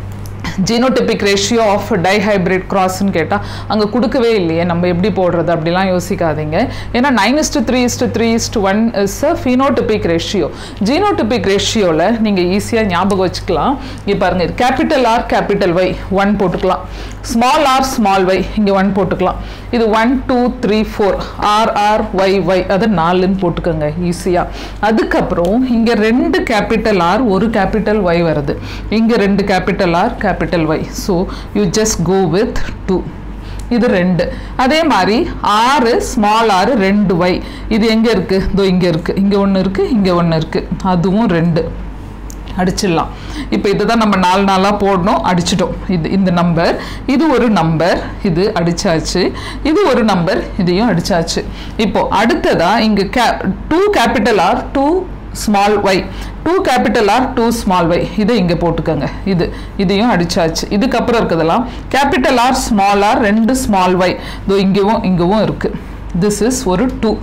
ஜீனோடிபிக் ரேஷியோ ஆஃப் டைஹைப்ரிட் கிராஸ்ன்னு கேட்டால் அங்கே கொடுக்கவே இல்லையே நம்ம எப்படி போடுறது அப்படிலாம் யோசிக்காதீங்க ஏன்னா nine is to three is to three is to one is a phenotypic ratio genotypic ரேஷியோவில் நீங்கள் ஈஸியாக ஞாபகம் வச்சுக்கலாம் இங்கே பாருங்க capital R capital Y one போட்டுக்கலாம் ஸ்மால் ஆர் ஸ்மால் ஒய் இங்கே ஒன் போட்டுக்கலாம் இது one two three four R R Y Y அது நாலுன்னு போட்டுக்கோங்க ஈஸியாக அதுக்கப்புறம் இங்கே ரெண்டு கேபிட்டல் ஆர் ஒரு கேபிட்டல் ஒய் வருது இங்கே ரெண்டு capital R capital Y so you just go with two இது ரெண்டு அதே மாதிரி ஆறு ஸ்மால் ஆறு ரெண்டு ஒய் இது எங்கே இருக்குது இதோ இங்கே இருக்குது இங்கே ஒன்று இருக்குது இங்கே ஒன்று இருக்குது அதுவும் ரெண்டு அடிச்சிடலாம் இப்போ இதை தான் நம்ம நாலு நாளாக போடணும் அடிச்சிட்டோம் இது இந்த நம்பர் இது ஒரு நம்பர் இது அடிச்சாச்சு இது ஒரு நம்பர் இதையும் அடிச்சாச்சு இப்போ அடுத்ததா இங்கே கே two capital R two small Y two capital R two small Y இதை இங்கே போட்டுக்கோங்க இது இதையும் அடிச்சாச்சு இதுக்கப்புறம் இருக்கிறதெல்லாம் கேபிட்டல் ஆர் ஸ்மால் ஆர் ரெண்டு ஸ்மால் ஒய் இதோ இங்கேவும் இங்கேவும் இருக்குது திஸ் இஸ் ஒரு டூ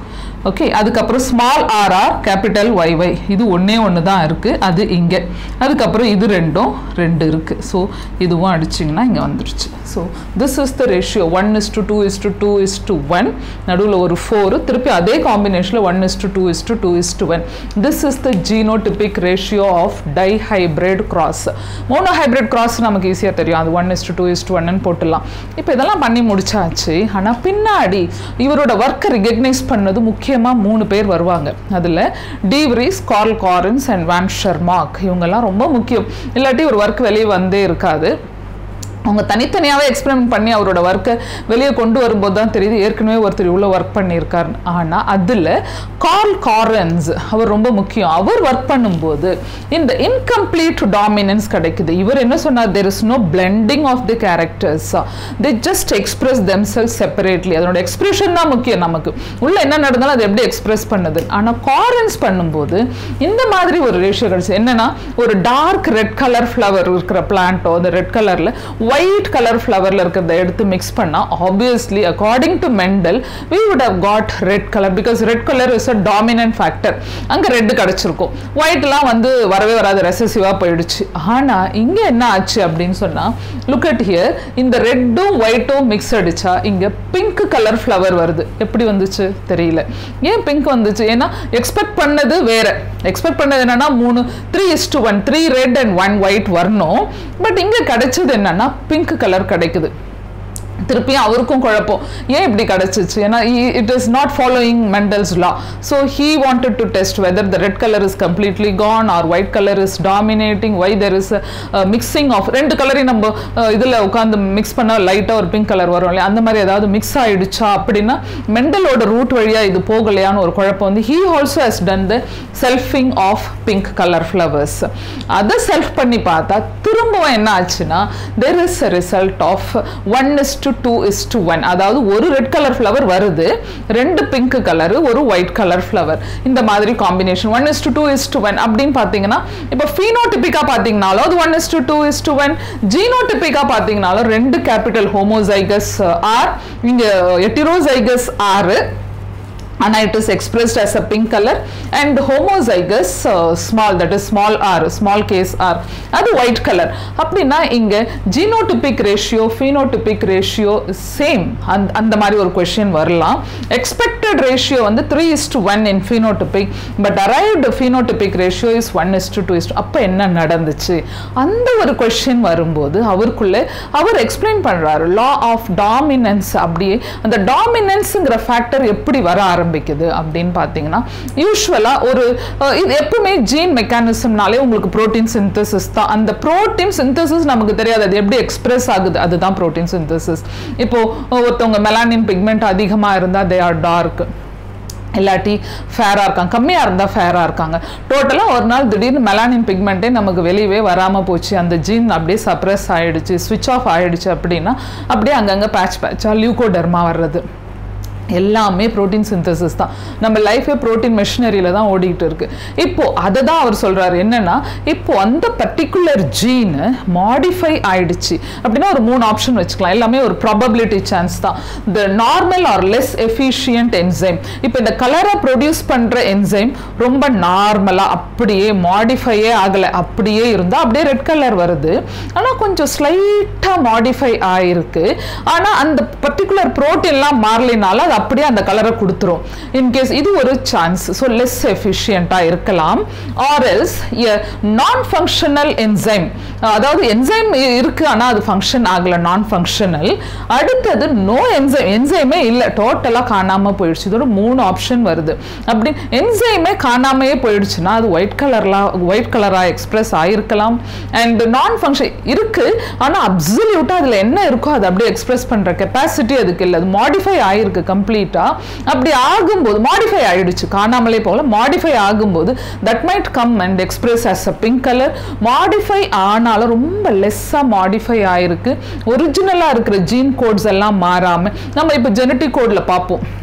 ஓகே அதுக்கப்புறம் ஸ்மால் ஆர்ஆர் கேபிட்டல் ஒய்ஒய் இது ஒன்றே ஒன்று தான் இருக்குது அது இங்கே அதுக்கப்புறம் இது ரெண்டும் ரெண்டு இருக்குது ஸோ இதுவும் அடிச்சிங்கன்னா இங்கே வந்துடுச்சு so this is the ratio one is to two is to two is to one நடுவில் ஒரு ஃபோரு திருப்பி அதே காம்பினேஷனில் one is to two is to two is to one this is the genotypic ratio of dihybrid cross monohybrid cross நமக்கு ஈஸியாக தெரியும் அது one is to two is to ஒன்னு போட்டுடலாம் இப்போ இதெல்லாம் பண்ணி முடிச்சாச்சு ஆனால் பின்னாடி இவரோட ஒர்க்கை ரிகக்னைஸ் பண்ணது முக்கியமாக மூணு பேர் வருவாங்க அதில் டீவ்ரீஸ் கார்ல் காரன்ஸ் அண்ட் வான் ஷர்மாக் இவங்கெல்லாம் ரொம்ப முக்கியம் இல்லாட்டி ஒரு ஒர்க் வெளியே வந்தே இருக்காது அவங்க தனித்தனியாகவே எக்ஸ்பெரிமெண்ட் பண்ணி அவரோட ஒர்க்கை வெளியே கொண்டு வரும்போது தான் தெரியுது ஏற்கனவே ஒருத்தர் இவ்வளோ ஒர்க் பண்ணியிருக்காரு ஆனால் அதில் கார்ல் காரன்ஸ் அவர் ரொம்ப முக்கியம் அவர் ஒர்க் பண்ணும்போது இந்த இன்கம்ப்ளீட் டாமினன்ஸ் கிடைக்குது இவர் என்ன சொன்னார் there is no blending of the characters they just express themselves separately அதனோட எக்ஸ்பிரஷன் தான் முக்கியம் நமக்கு உள்ள என்ன நடந்தாலும் அது எப்படி எக்ஸ்பிரஸ் பண்ணுது ஆனால் காரன்ஸ் பண்ணும்போது இந்த மாதிரி ஒரு ரேஷியோ கிடைச்சு என்னன்னா ஒரு டார்க் ரெட் கலர் ஃப்ளவர் இருக்கிற பிளான்ட்டோ அந்த ரெட் கலரில் ஒயிட் கலர் ஃப்ளவரில் இருக்கிறத எடுத்து மிக்ஸ் பண்ணால் obviously according to Mendel we would have got red colour because red colour is a dominant factor அங்கே ரெட்டு கிடச்சிருக்கும் ஒயிட்லாம் வந்து வரவே வராது ரெசசிவாக போயிடுச்சு ஆனால் இங்கே என்ன ஆச்சு அப்படின்னு சொன்னால் லுக் அட் ஹியர் இந்த ரெட்டும் ஒயிட்டும் மிக்ஸ் அடிச்சா இங்கே பிங்க் கலர் ஃப்ளவர் வருது எப்படி வந்துச்சு தெரியல ஏன் பிங்க் வந்துச்சு ஏன்னா எக்ஸ்பெக்ட் பண்ணது வேற எக்ஸ்பெக்ட் பண்ணது என்னன்னா மூணு three is to one three red and one white வரணும் பட் இங்கே கிடைச்சது என்னன்னா பிங்க் கலர் கிடைக்குது திருப்பியும் அவருக்கும் குழப்பம் ஏன் இப்படி கிடச்சிச்சு ஏன்னா it is not following Mendel's law so he wanted to test whether the red colour is completely gone or white colour is dominating why there is mixing of ரெண்டு கலரையும் நம்ம இதில் உட்காந்து மிக்ஸ் பண்ணால் லைட்டாக ஒரு பிங்க் கலர் வரும் இல்லையா அந்த மாதிரி ஏதாவது மிக்ஸ் ஆயிடுச்சா அப்படின்னா மெண்டலோட ரூட் வழியாக இது போகலையான்னு ஒரு குழப்பம் வந்து he also has done the selfing of pink colour flowers அதை செல்ஃப் பண்ணி பார்த்தா திரும்பவும் என்ன ஆச்சுன்னா there is a result of one is to two is to one அதாவது ஒரு ரெட் கலர் ஃப்ளவர் வருது ரெண்டு பிங்க் கலர் ஒரு ஒயிட் கலர் ஃப்ளவர் இந்த மாதிரி combination one is to two is to one அப்படின்னு பார்த்தீங்கன்னா இப்போ ஃபீனோடிபிக்காக பார்த்தீங்கனாலும் அது one is to two is to one ஜீனோடிபிக்காக பார்த்தீங்கனாலும் ரெண்டு கேபிட்டல் ஹோமோசைகஸ் ஆர் இங்கே எட்டிரோசைகஸ் ஆறு and it is expressed as a pink color and homozygous uh, small that is small r small case r அது white color அப்படின்னா இங்க genotypic ratio phenotypic ratio same அந்த அந்த மாதிரி ஒரு கொஷின் வரலாம் expected ratio வந்து three is to one in phenotypic but arrived phenotypic ratio is one is to two is அப்போ என்ன நடந்துச்சு அந்த ஒரு கொஷின் வரும்போது அவருக்குள்ள அவர் எக்ஸ்பிளைன் பண்றாரு லா ஆஃப் டாமினன்ஸ் அப்படியே அந்த டாமினன்ஸுங்கிற ஃபேக்டர் எப்படி வர ஆரம்பிக்குது அப்படின்னு பார்த்தீங்கன்னா யூஸ்வலாக ஒரு அஹ், இது எப்பவுமே ஜீன் மெக்கானிசம்னாலே உங்களுக்கு புரோட்டீன் சிந்தசிஸ் தான் அந்த புரோட்டீன் சிந்தசிஸ் நமக்கு தெரியாது அது எப்படி எக்ஸ்பிரஸ் ஆகுது அதுதான் புரோட்டீன் சிந்தசிஸ் இப்போ ஒருத்தவங்க மெலானின் பிக்மெண்ட் அதிகமாக இருந்தால் தே ஆர் டார்க் இல்லாட்டி ஃபேராக இருக்காங்க கம்மியாக இருந்தால் ஃபேராக இருக்காங்க டோட்டலாக ஒரு நாள் திடீர்னு மெலானின் பிக்மெண்ட்டே நமக்கு வெளியவே வராமல் போச்சு அந்த ஜீன் அப்படியே சப்ரஸ் ஆயிடுச்சு ஸ்விட்ச் ஆஃப் ஆயிடுச்சு அப்படின்னா அப்படியே அங்கங்கே பேட்ச் பேட்சாக லியூகோடர்மா வர்றது எல்லாமே புரோட்டீன் சிந்தசிஸ் தான் நம்ம லைஃபே புரோட்டீன் மெஷினரியில தான் ஓடிக்கிட்டு இருக்கு இப்போ அதை தான் அவர் சொல்றாரு என்னன்னா இப்போ அந்த பர்டிகுலர் ஜீன் மாடிஃபை ஆயிடுச்சு அப்படின்னா ஒரு மூணு ஆப்ஷன் வச்சுக்கலாம் எல்லாமே ஒரு ப்ராபபிலிட்டி சான்ஸ் தான் the normal or less efficient enzyme இப்போ இந்த கலரை ப்ரொடியூஸ் பண்ற என்சைம் ரொம்ப நார்மலா அப்படியே மாடிஃபையே ஆகலை அப்படியே இருந்தா அப்படியே ரெட் கலர் வருது ஆனா கொஞ்சம் ஸ்லைட்டா மாடிஃபை ஆயிருக்கு ஆனா அந்த பர்டிகுலர் ப்ரோட்டீன்லாம் மாறலினால அது அப்படியே அந்த கலரை கொடுத்துரும் இன்கேஸ் இது ஒரு சான்ஸ் ஸோ லெஸ் எஃபிஷியண்ட்டாக இருக்கலாம் or else non functional enzyme அதாவது என்சைம் இருக்கு ஆனால் அது ஃபங்க்ஷன் ஆகலை நான் ஃபங்க்ஷனல் அடுத்தது நோ என்சைம் என்சைமே இல்லை டோட்டலாக காணாமல் போயிடுச்சு இதோட மூணு ஆப்ஷன் வருது அப்படி என்சைமே காணாமையே போயிடுச்சுன்னா அது ஒயிட் கலர்லாம் ஒயிட் கலராக எக்ஸ்பிரஸ் ஆயிருக்கலாம் அண்ட் நான் ஃபங்க்ஷன் இருக்கு ஆனால் அப்சல்யூட்டாக அதில் என்ன இருக்கோ அதை அப்படியே எக்ஸ்பிரஸ் பண்ணுற கெப்பாசிட்டி அதுக்கு இல்லை அது மாடிஃபை ஆயிருக்கு கம்ப்ளீட்டாக அப்படி ஆகும்போது மாடிஃபை ஆயிடுச்சு காணாமலே போகல மாடிஃபை ஆகும்போது that might come and express as a pink colour modify ஆனாலும் ரொம்ப லெஸ்ஸாக மாடிஃபை ஆயிருக்கு ஒரிஜினலாக இருக்கிற ஜீன் கோட்ஸ் எல்லாம் மாறாமல் நம்ம இப்போ ஜெனட்டிக் கோடில் பார்ப்போம்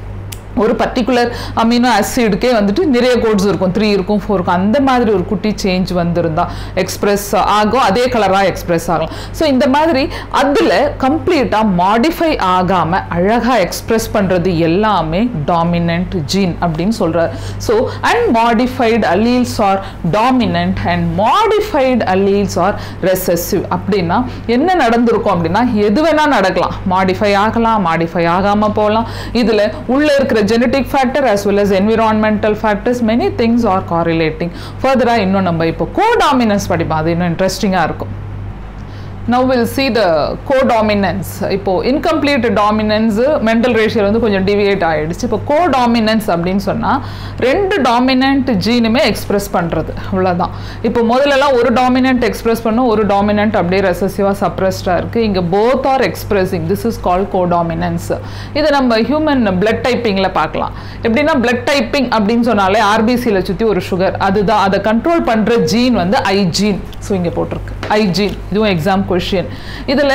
ஒரு பர்டிகுலர் அமினோ ஆசிடுக்கே வந்துட்டு நிறைய கோட்ஸ் இருக்கும் த்ரீ இருக்கும் ஃபோர் இருக்கும் அந்த மாதிரி ஒரு குட்டி சேஞ்ச் வந்திருந்தா எக்ஸ்பிரஸ் ஆகும் அதே கலராக எக்ஸ்பிரஸ் ஆகலாம் ஸோ இந்த மாதிரி அதில் கம்ப்ளீட்டாக மாடிஃபை ஆகாமல் அழகாக எக்ஸ்பிரஸ் பண்ணுறது எல்லாமே டாமினன்ட் ஜீன் அப்படின்னு சொல்கிறார் so unmodified alleles are dominant and modified alleles are recessive அப்படின்னா என்ன நடந்திருக்கும் அப்படின்னா எது வேணால் நடக்கலாம் மாடிஃபை ஆகலாம் மாடிஃபை ஆகாமல் போகலாம் இதில் உள்ளே இருக்கிற genetic factor as well as environmental factors many things are correlating further இன்னும் நம்ம இப்போ கோடாமினன்ஸ் படிப்போம் அது இன்னும் இன்ட்ரெஸ்டிங்காக இருக்கும் now we'll see the codominance இப்போ incomplete dominance mental ratio வந்து கொஞ்சம் deviate ஆயிடுச்சு இப்போ codominance அப்படின்னு சொன்னா ரெண்டு டாமினன்ட் ஜீனுமே எக்ஸ்பிரஸ் பண்றது அவ்வளவுதான் இப்போ முதல்லலாம் ஒரு டாமினன்ட் எக்ஸ்பிரஸ் பண்ணும் ஒரு டாமினன்ட் அப்படியே ரெசசிவா சப்ரஸ்டா இருக்கு இங்க both are expressing this is call codominance இதை நம்ம ஹியூமன் பிளட் டைப்பிங்ல பார்க்கலாம் எப்படின்னா பிளட் டைப்பிங் அப்படின்னு சொன்னாலே ஆர்பிசியில் சுற்றி ஒரு சுகர் அதுதான் அதை கண்ட்ரோல் பண்ற ஜீன் வந்து ஐ ஜீன் ஸோ இங்கே போட்டிருக்கு ஐ ஜீன் இதுவும் எக்ஸாம் கொஷின் இதில்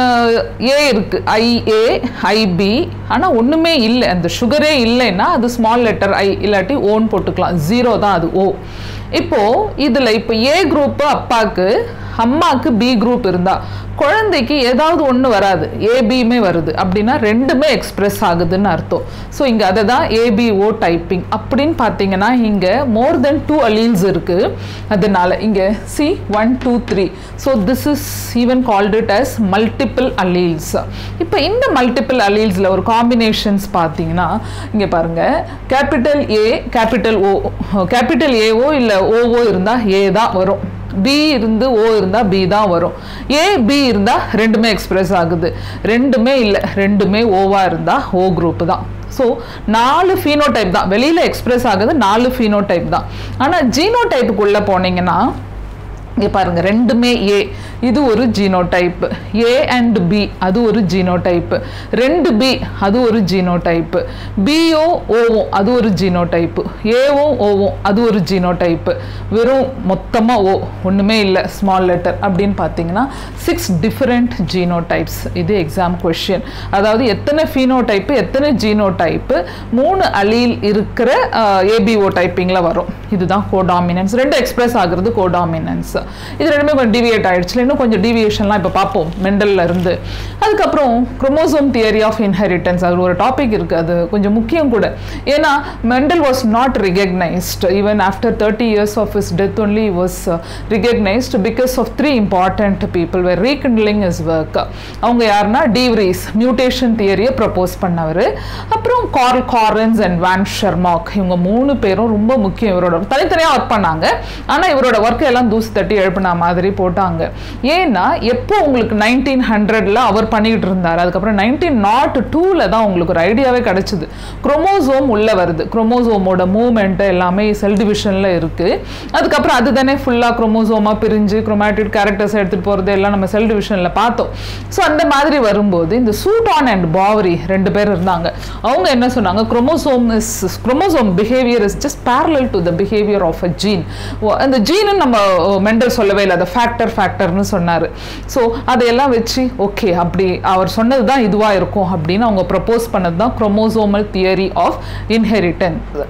ஏ இருக்கு ஐஏ ஐபி ஆனால் ஒன்றுமே இல்லை அந்த சுகரே இல்லைன்னா அது ஸ்மால் லெட்டர் ஐ இல்லாட்டி ஓன் போட்டுக்கலாம் ஜீரோ தான் அது ஓ இப்போ இதில் இப்போ ஏ குரூப்பு அப்பாவுக்கு அம்மாவுக்கு பி குரூப் இருந்தா குழந்தைக்கு ஏதாவது ஒன்று வராது ஏபியுமே வருது அப்படின்னா ரெண்டுமே எக்ஸ்பிரஸ் ஆகுதுன்னு அர்த்தம் ஸோ இங்கே அதை தான் ஏபிஓ டைப்பிங் அப்படின்னு பார்த்தீங்கன்னா இங்கே மோர் தென் டூ அலீல்ஸ் இருக்கு அதனால இங்கே C one two three so this is even called it as multiple alleles இப்போ இந்த மல்டிபிள் அலீல்ஸில் ஒரு காம்பினேஷன்ஸ் பார்த்தீங்கன்னா இங்கே பாருங்க capital A capital O capital A O இல்லை ஓஓ இருந்தால் ஏ தான் வரும் பி இருந்து ஓ இருந்தால் பி தான் வரும் ஏ பி இருந்தால் ரெண்டுமே எக்ஸ்பிரஸ் ஆகுது ரெண்டுமே இல்லை ரெண்டுமே ஓவா இருந்தால் ஓ குரூப் தான் ஸோ நாலு ஃபீனோடைப் தான் வெளியில் எக்ஸ்பிரஸ் ஆகுது நாலு ஃபீனோடைப் தான் ஆனால் ஜீனோடைப்புக்குள்ளே போனீங்கன்னா இங்கே பாருங்க ரெண்டுமே ஏ இது ஒரு ஜீனோடைப் ஏ அண்ட் பி அது ஒரு ஜீனோடைப் ரெண்டு பி அது ஒரு ஜீனோடைப் பிஓ ஓவும் அது ஒரு ஜீனோடைப் ஏவும் ஓவும் அது ஒரு ஜீனோடைப் வெறும் மொத்தமாக ஓ ஒன்றுமே இல்லை ஸ்மால் லெட்டர் அப்படின்னு பார்த்தீங்கன்னா சிக்ஸ் டிஃப்ரெண்ட் ஜீனோடைப்ஸ் இது எக்ஸாம் கொஷின் அதாவது எத்தனை ஃபீனோடைப்பு எத்தனை ஜீனோடைப்பு மூணு அலீல் இருக்கிற ஏபிஓ டைப்பிங்கில் வரும் இதுதான் கோடாமினன்ஸ் ரெண்டு எக்ஸ்பிரஸ் ஆகுறது கோடாமினன்ஸ் இது ரெண்டுமே கொஞ்சம் டிவியேட் ஆயிடுச்சு இன்னும் கொஞ்சம் டிவியேஷன்லாம் இப்போ பார்ப்போம் மெண்டல்ல இருந்து அதுக்கப்புறம் குரோமோசோம் தியரி ஆஃப் இன்ஹெரிட்டன்ஸ் அது ஒரு டாபிக் இருக்கு அது கொஞ்சம் முக்கியம் கூட ஏன்னா Mendel was not recognised even after thirty years of his death only was recognised because of three important people were reconciling his work அவங்க யாருன்னா டீவ்ரீஸ் மியூட்டேஷன் தியரியை ப்ரப்போஸ் பண்ணவர் அப்புறம் Carl Correns and von Tschermak இவங்க மூணு பேரும் ரொம்ப முக்கியம் இவரோட தனித்தனியாக ஒர்க் பண்ணாங்க ஆனால் இவரோட ஒர்க்கை எல்லாம் தூசி தட்டி எழுப்பின மாதிரி போட்டாங்க ஏன்னா எப்போ உங்களுக்கு நைன்டீன் ஹண்ட்ரட்ல அவர் பண்ணிக்கிட்டு இருந்தார் அதுக்கப்புறம் நைன்டீன் நாட் டூவில் தான் உங்களுக்கு ஒரு ஐடியாவே கிடைச்சிது குரோமோசோம் உள்ள வருது குரோமோசோமோட மூவ்மெண்ட் எல்லாமே செல் டிவிஷனில் இருக்கு அதுக்கப்புறம் அது தானே ஃபுல்லாக குரோமோசோமா பிரிஞ்சு குரோமேட்டிக் கேரக்டர்ஸ் எடுத்துகிட்டு போகிறது எல்லாம் நம்ம செல் டிவிஷனில் பார்த்தோம் ஸோ அந்த மாதிரி வரும்போது இந்த சூட்டான் அண்ட் பாவரி ரெண்டு பேர் இருந்தாங்க அவங்க என்ன சொன்னாங்க chromosome is chromosome behaviour is just parallel to the behaviour of a gene அந்த ஜீனு நம்ம மெண்டல் சொல்லவே இல்லை அதை ஃபேக்டர் ஃபேக்டர்னு சொன்னார் ஸோ அதையெல்லாம் வச்சு ஓகே அப்படி அவர் சொன்னது தான் இதுவாக இருக்கும் அப்படின்னு அவங்க ப்ரப்போஸ் பண்ணது தான் குரோமோசோமல் தியரி ஆஃப் இன்ஹெரிட்டன்ஸ்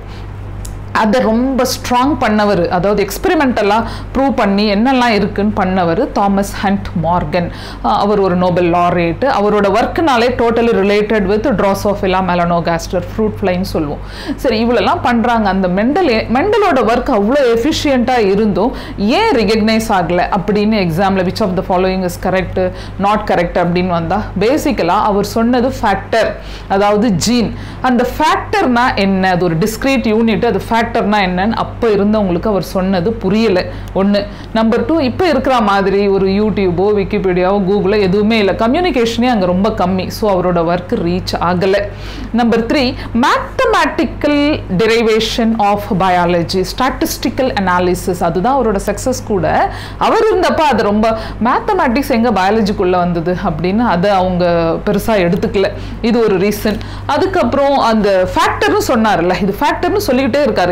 அதை ரொம்ப ஸ்ட்ராங் பண்ணவர் அதாவது எக்ஸ்பெரிமெண்டலாக ப்ரூவ் பண்ணி என்னெல்லாம் இருக்குன்னு பண்ணவர் தாமஸ் ஹண்ட் மார்கன் அவர் ஒரு நோபல் லாரேட்டு அவரோட ஒர்க்குனாலே totally related with Drosophila melanogaster fruit ஃப்ளைன்னு சொல்லுவோம் சரி இவ்வளோலாம் பண்ணுறாங்க அந்த மெண்டல் மெண்டலோட ஒர்க் அவ்வளோ எஃபிஷியண்ட்டாக இருந்தும் ஏன் ரிகக்னைஸ் ஆகலை அப்படின்னு எக்ஸாமில் which of the following is correct not correct அப்படின்னு வந்தால் பேசிக்கலாக அவர் சொன்னது ஃபேக்டர் அதாவது ஜீன் அந்த ஃபேக்டர்னா என்ன அது ஒரு டிஸ்கிரீட் யூனிட் அது ஃபேக்டர் ஃபேக்டர்னா என்னன்னு அப்போ இருந்தவங்களுக்கு அவர் சொன்னது புரியலை ஒன்று நம்பர் டூ இப்போ இருக்கிற மாதிரி ஒரு யூடியூபோ விக்கிபீடியாவோ கூகுளோ எதுவுமே இல்லை கம்யூனிகேஷனே அங்கே ரொம்ப கம்மி ஸோ அவரோட ஒர்க் ரீச் ஆகலை number three mathematical derivation of biology statistical analysis அதுதான் அவரோட சக்ஸஸ் கூட அவர் இருந்தப்போ அது ரொம்ப மேத்தமேட்டிக்ஸ் எங்கே பயாலஜிக்குள்ளே வந்தது அப்படின்னு அதை அவங்க பெருசாக எடுத்துக்கல இது ஒரு ரீசன் அதுக்கப்புறம் அந்த ஃபேக்டர்னு சொன்னார்ல இது ஃபேக்டர்னு சொல்லிக்கிட்டே இருக்காரு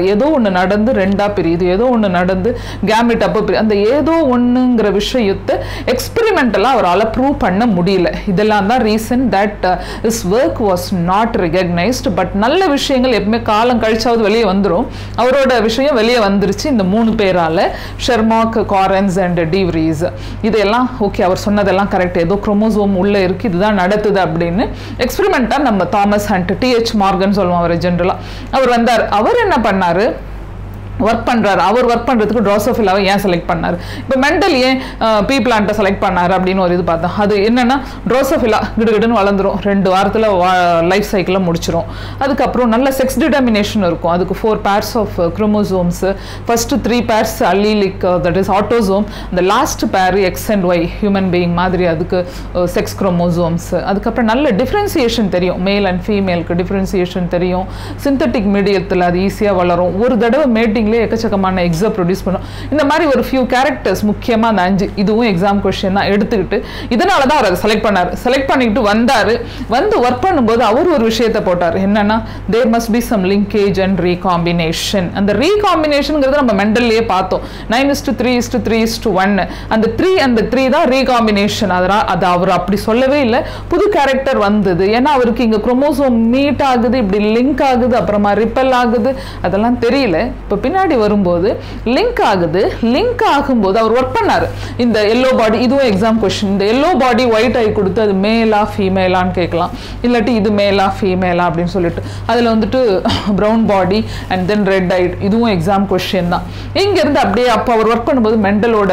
ஏதோ ஒன்று நடந்து ரெண்டாக பிரியுது ஏதோ ஒன்று நடந்து கேமிட் அப்போ பிரி அந்த ஏதோ ஒன்றுங்கிற விஷயத்தை எக்ஸ்பெரிமெண்டலாக அவரால் ப்ரூவ் பண்ண முடியல இதெல்லாம் தான் reason that his work was not recognised but நல்ல விஷயங்கள் எப்பவுமே காலம் கழிச்சாவது வெளியே வந்துடும் அவரோட விஷயம் வெளியே வந்துருச்சு இந்த மூணு பேரால் ஷெர்மாக் காரன்ஸ் அண்ட் டிவ்ரீஸ் இதெல்லாம் ஓகே அவர் சொன்னதெல்லாம் கரெக்ட் ஏதோ குரோமோசோம் உள்ளே இருக்குது இதுதான் நடத்துது அப்படின்னு எக்ஸ்பெரிமெண்ட்டாக நம்ம தாமஸ் ஹண்ட் டிஹெச் மார்கன் சொல்லுவோம் அவர் ஜென்ரலாக அவர் வந்தார் அவர் என்ன பண்ணார் ஒர்க் பண்ணுறாரு அவர் ஒர்க் பண்ணுறதுக்கு ட்ரோசோஃபிலாவை ஏன் செலக்ட் பண்ணார் இப்போ மெண்டல் ஏன் பீ பிளான்ட்டை செலக்ட் பண்ணார் அப்படின்னு ஒரு இது பார்த்தோம் அது என்னென்னா ட்ரோசோஃபிலா கிடுகிடுன்னு வளர்ந்துரும் ரெண்டு வாரத்தில் லைஃப் சைக்கிளை முடிச்சிரும் அதுக்கப்புறம் நல்ல செக்ஸ் டிட்டர்மினேஷன் இருக்கும் அதுக்கு four pairs of chromosomes first three pairs allelic that is autosome அந்த last pair X and Y human being மாதிரி அதுக்கு செக்ஸ் குரோமோசோம்ஸ் அதுக்கப்புறம் நல்ல டிஃப்ரென்சியேஷன் தெரியும் மேல் அண்ட் ஃபீமேலுக்கு டிஃப்ரென்சியேஷன் தெரியும் சிந்தட்டிக் மீடியத்தில் அது ஈஸியாக வளரும் ஒரு தடவை மேட்டிங் ஸ்டார்டிங்லேயே எக்கச்சக்கமான எக்ஸை ப்ரொடியூஸ் பண்ணும் இந்த மாதிரி ஒரு ஃபியூ கேரக்டர்ஸ் முக்கியமாக அந்த அஞ்சு இதுவும் எக்ஸாம் கொஷின் தான் எடுத்துக்கிட்டு இதனால தான் அவர் அதை செலக்ட் பண்ணார் செலக்ட் பண்ணிக்கிட்டு வந்தார் வந்து ஒர்க் பண்ணும்போது அவர் ஒரு விஷயத்தை போட்டார் என்னன்னா there must be some linkage and recombination அந்த ரீகாம்பினேஷனுங்கிறத நம்ம மெண்டல்லையே பார்த்தோம் nine is to three is to three is to one அந்த த்ரீ அந்த த்ரீ தான் ரீகாம்பினேஷன் அதனால் அது அவர் அப்படி சொல்லவே இல்லை புது கேரக்டர் வந்தது ஏன்னா அவருக்கு இங்கே குரோமோசோம் மீட் ஆகுது இப்படி லிங்க் ஆகுது அப்புறமா ரிப்பல் ஆகுது அதெல்லாம் தெரியல இப்போ பின்னாடி வரும்போது லிங்க் ஆகுது லிங்க் ஆகும்போது அவர் ஒர்க் பண்ணார் இந்த எல்லோ பாடி இதுவும் எக்ஸாம் கொஷின் இந்த எல்லோ பாடி ஒயிட் ஐ கொடுத்து அது மேலா ஃபீமேலான்னு கேட்கலாம் இல்லாட்டி இது மேலா ஃபீமேலா அப்படின்னு சொல்லிட்டு அதில் வந்துட்டு brown body and then red eyed இதுவும் எக்ஸாம் கொஷின் தான் இங்கேருந்து அப்படியே அப்போ அவர் ஒர்க் பண்ணும்போது மெண்டலோட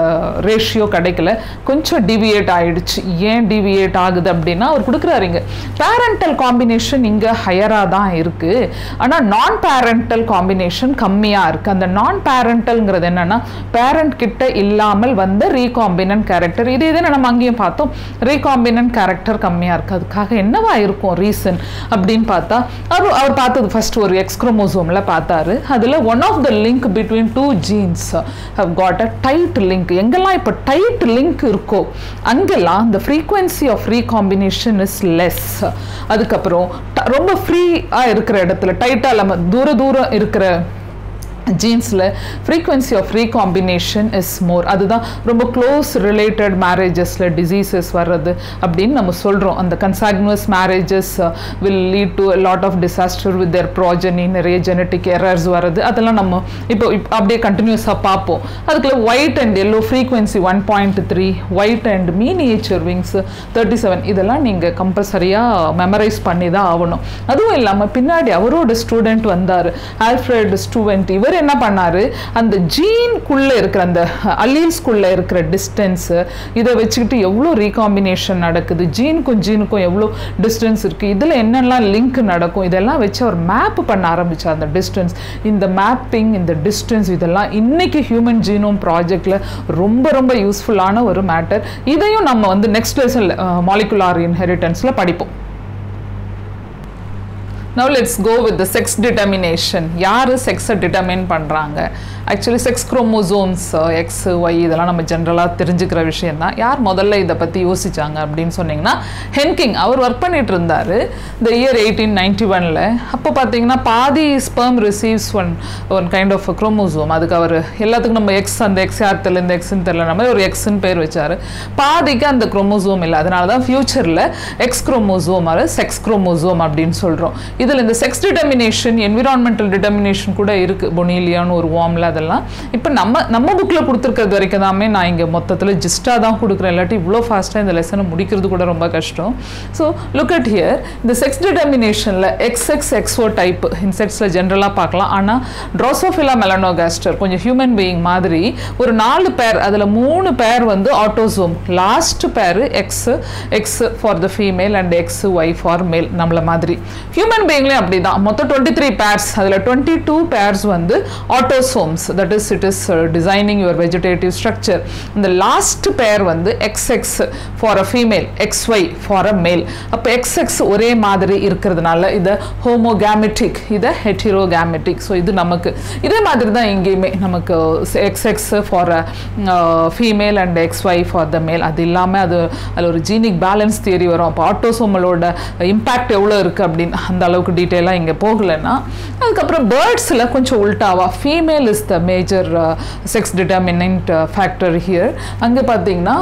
ரேஷியோ கிடைக்கல கொஞ்சம் டிவியேட் ஆயிடுச்சு ஏன் டிவியேட் ஆகுது அப்படின்னா அவர் கொடுக்குறாரு இங்கே பேரண்டல் காம்பினேஷன் இங்கே ஹையராக தான் இருக்குது ஆனால் நான் பேரண்டல் காம்பினேஷன் கம்மியாக இருக்குது அந்த நான் பேரண்டல்ங்கிறது என்னென்னா பேரண்ட் கிட்ட இல்லாமல் வந்த ரீகாம்பினன்ட் கேரக்டர் இது இதே நம்ம அங்கேயும் பார்த்தோம் ரீகாம்பினன்ட் கேரக்டர் கம்மியாக இருக்குது அதுக்காக என்னவா இருக்கும் ரீசன் அப்படின்னு பார்த்தா அவர் அவர் பார்த்தது ஃபர்ஸ்ட் ஒரு எக்ஸ்க்ரோமோசோமில் பார்த்தாரு அதில் one of the link between two genes have got a tight link எங்கெல்லாம் இப்போ டைட் லிங்க் இருக்கோ அங்கெல்லாம் the frequency of recombination is less அதுக்கப்புறம் ட- ரொம்ப ஃப்ரீயாக இருக்கிற இடத்துல டைட்டாக இல்லாமல் தூர தூரம் இருக்கிற ஜீன்ஸில் frequency of recombination is more அதுதான் ரொம்ப க்ளோஸ் ரிலேட்டட் மேரேஜஸில் டிசீசஸ் வர்றது அப்படின்னு நம்ம சொல்கிறோம் அந்த consanguineous marriages will lead to lot of disaster with their progeny நிறைய ஜெனட்டிக் எரர்ஸ் வர்றது அதெல்லாம் நம்ம இப்போ இப்போ அப்படியே கண்டினியூஸாக பார்ப்போம் அதுக்குள்ள white and yellow frequency one point three white and miniature wings thirty seven இதெல்லாம் நீங்கள் கம்பல்சரியாக மெமரைஸ் பண்ணி தான் ஆகணும் அதுவும் இல்லாமல் பின்னாடி அவரோட ஸ்டூடெண்ட் வந்தார் ஆல்ஃப்ரெட் ஸ்டூவெண்ட் இவர் என்ன பண்ணாரு அந்த ஜீன்குள்ளே இருக்கிற அந்த அல்லீல்ஸ்குள்ளே இருக்கிற டிஸ்டன்ஸு இதை வச்சுக்கிட்டு எவ்வளோ ரீகாம்பினேஷன் நடக்குது ஜீனுக்கும் ஜீனுக்கும் எவ்வளோ டிஸ்டன்ஸ் இருக்குது இதில் என்னெல்லாம் லிங்க் நடக்கும் இதெல்லாம் வச்சு அவர் மேப் பண்ண ஆரம்பிச்சார் அந்த டிஸ்டன்ஸ் இந்த மேப்பிங் இந்த டிஸ்டன்ஸ் இதெல்லாம் இன்னைக்கு ஹியூமன் ஜீனோம் ப்ராஜெக்டில் ரொம்ப ரொம்ப யூஸ்ஃபுல்லான ஒரு மேட்டர் இதையும் நம்ம வந்து நெக்ஸ்ட் லெசனில் மாலிகுலார் இன்ஹெரிட்டன்ஸில் படிப்போம் now let's go with the sex determination யார் செக்ஸை டிட்டர்மின் பண்ணுறாங்க actually sex chromosomes X Y இதெல்லாம் நம்ம ஜென்ரலாக தெரிஞ்சுக்கிற விஷயம் தான் யார் முதல்ல இதை பற்றி யோசிச்சாங்க அப்படின்னு சொன்னீங்கன்னா ஹென்கிங் அவர் ஒர்க் பண்ணிட்டு இருந்தார் இந்த இயர் எயிட்டீன் நைன்டி ஒனில் அப்போ பார்த்தீங்கன்னா பாதி sperm receives one one kind of chromosome அதுக்கு அவர் எல்லாத்துக்கும் நம்ம எக்ஸ் அந்த எக்ஸ் யார் தெரியல இந்த எக்ஸ்ன்னு தெரியல நம்ம ஒரு எக்ஸ்ன்னு பேர் வச்சாரு பாதிக்கு அந்த குரோமோசோம் இல்லை அதனால தான் ஃபியூச்சரில் எக்ஸ் குரோமோசோம் அது செக்ஸ் குரோமோசோம் அப்படின்னு சொல்கிறோம் இதில் இந்த செக்ஸ் டிட்டர்மினேஷன் என்விரான்மெண்டல் டிட்டர்மினேஷன் கூட இருக்குது பொனீலியான்னு ஒரு வார்மில் அதெல்லாம் இப்போ நம்ம நம்ம புக்கில் கொடுத்துருக்கிறது வரைக்கும் தாமே நான் இங்கே மொத்தத்தில் ஜிஸ்டாக தான் கொடுக்குறேன் இல்லாட்டி இவ்வளோ ஃபாஸ்ட்டாக இந்த லெசனை முடிக்கிறது கூட ரொம்ப கஷ்டம் ஸோ லுக் அட் ஹியர் இந்த செக்ஸ் டிட்டர்மினேஷனில் எக்ஸ் எக்ஸ் எக்ஸோ டைப் இன்செக்ட்ஸில் ஜென்ரலாக பார்க்கலாம் ஆனால் ட்ரோசோஃபிலா மெலனோகாஸ்டர் கொஞ்சம் ஹியூமன் பீயிங் மாதிரி ஒரு நாலு பேர் அதில் மூணு பேர் வந்து autosome last pair X X for the female and X Y for male நம்மள மாதிரி ஹியூமன் பீயிங்லேயும் அப்படி தான் மொத்தம் டுவெண்ட்டி த்ரீ பேர்ஸ் அதில் டுவெண்ட்டி டூ பேர்ஸ் வந்து autosomes that is it is designing your vegetative structure இந்த லாஸ்ட் பேர் வந்து X X for a female X Y for a male அப்போ எக்ஸ் எக்ஸ் ஒரே மாதிரி இருக்கிறதுனால இதை ஹோமோகேமெட்டிக் இதை ஹெட்டிரோகேமெட்டிக் ஸோ இது நமக்கு இதே மாதிரி தான் இங்கேயுமே நமக்கு X X for a female and X Y for the male அது இல்லாமல் அது அதில் ஒரு ஜீனிக் பேலன்ஸ் தியரி வரும் அப்போ ஆட்டோசோமலோட இம்பேக்ட் எவ்வளோ இருக்குது அப்படின்னு அந்த அளவுக்கு அளவுக்கு டீட்டெயிலாக இங்கே போகலைன்னா அதுக்கப்புறம் பேர்ட்ஸில் கொஞ்சம் உல்டாவா female is the major sex determinant factor here அங்கே பார்த்தீங்கன்னா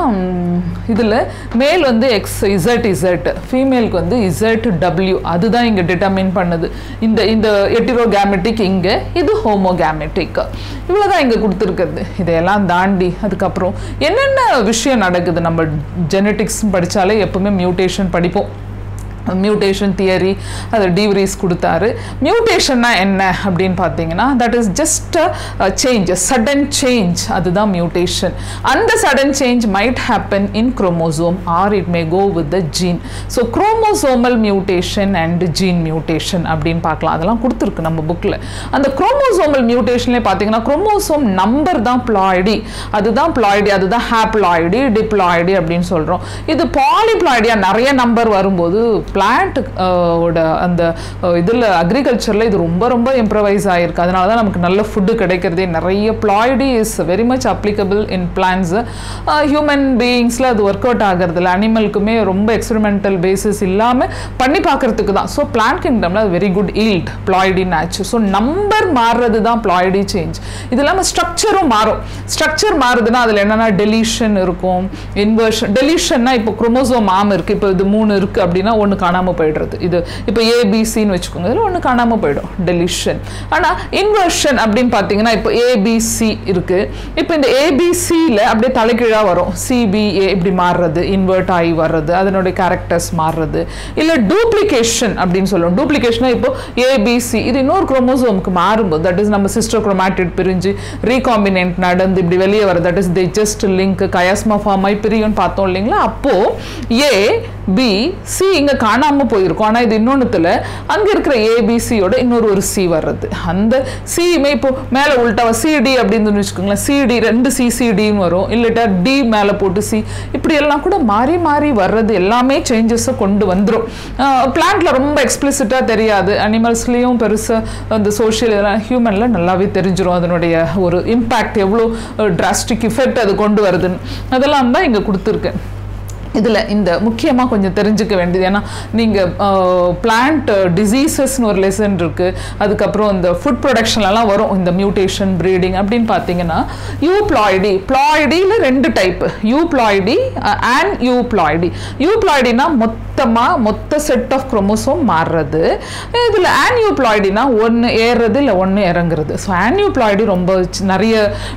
இதில் மேல் வந்து எக்ஸ் இசட் இசட் ஃபீமேலுக்கு வந்து இசட் டபிள்யூ அதுதான் இங்கே டிட்டர்மின் பண்ணுது இந்த இந்த எட்டிரோகேமெட்டிக் இங்கே இது ஹோமோகேமெட்டிக் இவ்வளோதான் இங்கே கொடுத்துருக்குறது இதையெல்லாம் தாண்டி அதுக்கப்புறம் என்னென்ன விஷயம் நடக்குது நம்ம ஜெனட்டிக்ஸ் படித்தாலே எப்பவுமே மியூட்டேஷன் படிப்போம் மியூட்டேஷன் தியரி அது டிவ்ரீஸ் கொடுத்தாரு மியூட்டேஷன்னா என்ன அப்படின்னு பார்த்தீங்கன்னா that is just change sudden change அதுதான் மியூட்டேஷன் அந்த sudden change might happen in chromosome or it may go with the gene so chromosomal mutation and gene mutation அப்படின்னு பார்க்கலாம் அதெல்லாம் கொடுத்துருக்கு நம்ம புக்கில் அந்த குரோமோசோமல் மியூட்டேஷன்லேயே பார்த்தீங்கன்னா குரோமோசோம் நம்பர் தான் ப்ளாய்டி அதுதான் ப்ளாய்டி அதுதான் ஹேப்ளாய்டி டிப்ளாய்டி அப்படின்னு சொல்கிறோம் இது பாலிப்ளாய்டியா நிறைய நம்பர் வரும்போது பிளான்ட் ஓட அந்த இதில் அக்ரிகல்ச்சரில் இது ரொம்ப ரொம்ப இம்ப்ரவைஸ் ஆகிருக்கு அதனால தான் நமக்கு நல்ல ஃபுட்டு கிடைக்கிறதே நிறைய ploidy is very much applicable in plants human பீயிங்ஸில் அது ஒர்க் அவுட் ஆகிறதுல அனிமலுக்குமே ரொம்ப எக்ஸ்பெரிமெண்டல் பேசிஸ் இல்லாமல் பண்ணி பார்க்கறதுக்கு தான் ஸோ பிளான்ட் கிங்டமில் அது வெரி குட் ஈல்ட் ப்ளாய்டி நேச்சு ஸோ நம்பர் மாறுறது தான் ப்ளாய்டி சேஞ்ச் இது இல்லாமல் ஸ்ட்ரக்சரும் மாறும் ஸ்ட்ரக்சர் மாறுதுன்னா அதில் என்னென்னா டெலிஷன் இருக்கும் இன்வர்ஷன் டெலிஷன்னா இப்போ குரோமோசோம் ஆம் இருக்குது இப்போ இது மூணு இருக்குது அப்படின்னா ஒன்று காணாமல் போயிடுறது இது இப்போ ஏபிசின்னு வச்சுக்கோங்க இதில் ஒன்று காணாமல் போயிடும் டெலிஷன் ஆனால் இன்வர்ஷன் அப்படின்னு பார்த்தீங்கன்னா இப்போ ஏபிசி இருக்குது இப்போ இந்த ஏபிசியில் அப்படியே தலைகீழாக வரும் சிபிஏ இப்படி மாறுறது இன்வெர்ட் ஆகி வர்றது அதனுடைய கேரக்டர்ஸ் மாறுறது இல்லை டூப்ளிகேஷன் அப்படின்னு சொல்லுவோம் டூப்ளிகேஷனாக இப்போ ஏபிசி இது இன்னொரு குரோமோசோமுக்கு மாறும்போது தட் இஸ் நம்ம சிஸ்டர் குரோமேட்டிட் பிரிஞ்சு ரீகாம்பினேட் நடந்து இப்படி வெளியே வர that is the just link chiasma form ஆகி பிரியும்னு பார்த்தோம் இல்லைங்களா அப்போது ஏ பி சி இங்கே காணாமல் போயிருக்கும் ஆனால் இது இன்னொன்றுத்தில் அங்கே இருக்கிற ஏபிசியோட இன்னொரு ஒரு சி வர்றது அந்த சியுமே இப்போ மேலே உள்டாவா சிடி அப்படின்னு வச்சுக்கோங்களேன் சிடி ரெண்டு சிசிடின்னு வரும் இல்லட்டா டி மேலே போட்டு சி இப்படி எல்லாம் கூட மாறி மாறி வர்றது எல்லாமே சேஞ்சஸை கொண்டு வந்துடும் பிளான்ட்ல ரொம்ப எக்ஸ்பிளிசிட்டாக தெரியாது அனிமல்ஸ்லேயும் பெருசாக அந்த சோஷியல் ஹியூமனில் நல்லாவே தெரிஞ்சிடும் அதனுடைய ஒரு இம்பேக்ட் எவ்வளோ டிராஸ்டிக் இஃபெக்ட் அது கொண்டு வருதுன்னு அதெல்லாம் தான் இங்கே கொடுத்துருக்கேன் இதில் இந்த முக்கியமாக கொஞ்சம் தெரிஞ்சுக்க வேண்டியது ஏன்னா நீங்கள் பிளான்ட் டிசீசஸ்னு ஒரு லெசன் இருக்குது அதுக்கப்புறம் இந்த ஃபுட் ப்ரொடக்ஷன்லலாம் வரும் இந்த மியூட்டேஷன் ப்ரீடிங் அப்படின்னு பார்த்தீங்கன்னா யூ ப்ளாய்டி ப்ளாய்டியில் ரெண்டு type euploidy and euploidy யூ ப்ளாய்டினா மொத்தமாக மொத்த செட் ஆஃப் குரோமோசோம் மாறுறது இதில் ஆன்யூப்ளாய்டினா ஒன்று ஏறுறது இல்லை ஒன்று இறங்குறது ஸோ ஆன்யூப்ளாய்டி ரொம்ப நிறைய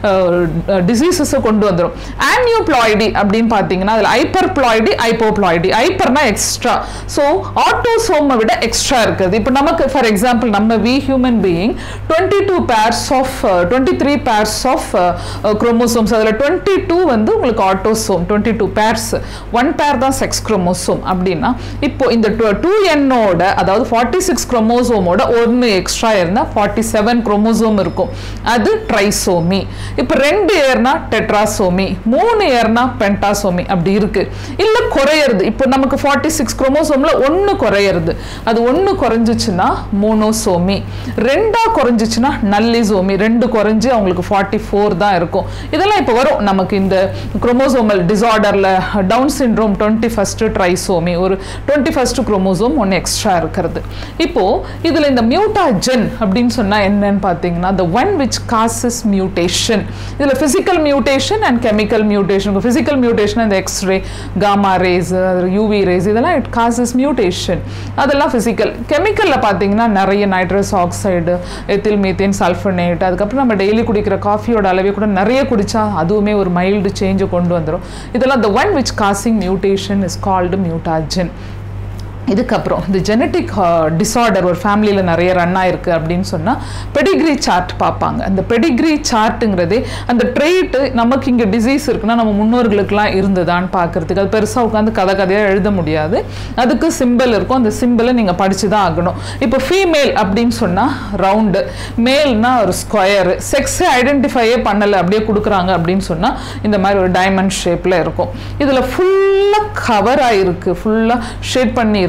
டிசீசஸை கொண்டு வந்துடும் ஆன்யூப்ளாய்டி அப்படின்னு பார்த்தீங்கன்னா அதில் ஹைப்பர் ஹைப்ளாய்டி ஹைப்போப்ளாய்டி ஹைப்பர்னா எக்ஸ்ட்ரா ஸோ ஆட்டோசோமை விட எக்ஸ்ட்ரா இருக்குது இப்போ நமக்கு ஃபார் எக்ஸாம்பிள் நம்ம we human being twenty two pairs of twenty three pairs of chromosomes அதில் டுவெண்ட்டி டூ வந்து உங்களுக்கு autosome twenty two pairs one pair தான் செக்ஸ் குரோமோசோம் அப்படின்னா இப்போ இந்த டூ என்னோட அதாவது ஃபார்ட்டி சிக்ஸ் குரோமோசோமோட ஒன்று எக்ஸ்ட்ரா இருந்தால் ஃபார்ட்டி செவன் குரோமோசோம் இருக்கும் அது ட்ரைசோமி இப்போ ரெண்டு ஏர்னா டெட்ராசோமி மூணு ஏர்னா பென்டாசோமி அப்படி இருக்கு இல்ல குறையிறது இப்போ நமக்கு ஃபார்ட்டி சிக்ஸ் குரோமோசோம்ல ஒன்று குறையிறது அது ஒன்று குறைஞ்சிச்சுன்னா மோனோசோமி ரெண்டா குறைஞ்சிச்சுன்னா நல்லிசோமி ரெண்டு குறைஞ்சு அவங்களுக்கு ஃபார்ட்டி ஃபோர் தான் இருக்கும் இதெல்லாம் இப்போ வரும் நமக்கு இந்த குரோமோசோமல் டிசார்டர்ல Down syndrome twenty first trisomy ஒரு டுவெண்ட்டி ஃபர்ஸ்ட் குரோமோசோம் ஒன்று எக்ஸ்ட்ரா இருக்கிறது இப்போ இதுல இந்த மியூட்டாஜென் அப்படின்னு சொன்னா என்னன்னு பார்த்தீங்கன்னா the one which causes mutation இதுல physical mutation and chemical mutation physical mutation இந்த x ray gamma rays UV rays இதெல்லாம் இட் காசஸ் மியூட்டேஷன் அதெல்லாம் ஃபிசிக்கல் கெமிக்கலில் பார்த்தீங்கன்னா நிறைய nitrous oxide ethyl methane sulphonate அதுக்கப்புறம் நம்ம டெய்லி குடிக்கிற காஃபியோட அளவே கூட நிறைய குடித்தா அதுவுமே ஒரு மைல்டு சேஞ்சை கொண்டு வந்துடும் இதெல்லாம் the one which causing mutation is called mutagen இதுக்கப்புறம் இந்த ஜெனட்டிக் டிசார்டர் ஒரு ஃபேமிலியில் நிறைய ரன் ஆயிருக்கு அப்படின்னு சொன்னால் பெடிகிரி சார்ட் பார்ப்பாங்க அந்த பெடிகிரி சார்ட்டுங்கிறதே அந்த ட்ரெயிட்டு நமக்கு இங்கே டிசீஸ் இருக்குன்னா நம்ம முன்னோர்களுக்கெல்லாம் இருந்ததான்னு பார்க்குறதுக்கு அது பெருசாக உட்காந்து கதை கதையாக எழுத முடியாது அதுக்கு சிம்பிள் இருக்கும் அந்த சிம்பிளை நீங்கள் படித்து தான் ஆகணும் இப்போ ஃபீமேல் அப்படின்னு சொன்னால் ரவுண்டு மேல்னா ஒரு ஸ்கொயரு செக்ஸை ஐடென்டிஃபையே பண்ணலை அப்படியே கொடுக்குறாங்க அப்படின்னு சொன்னால் இந்த மாதிரி ஒரு டைமண்ட் ஷேப்பில் இருக்கும் இதில் ஃபுல்லாக கவர் ஆகிருக்கு ஃபுல்லாக ஷேட் பண்ணி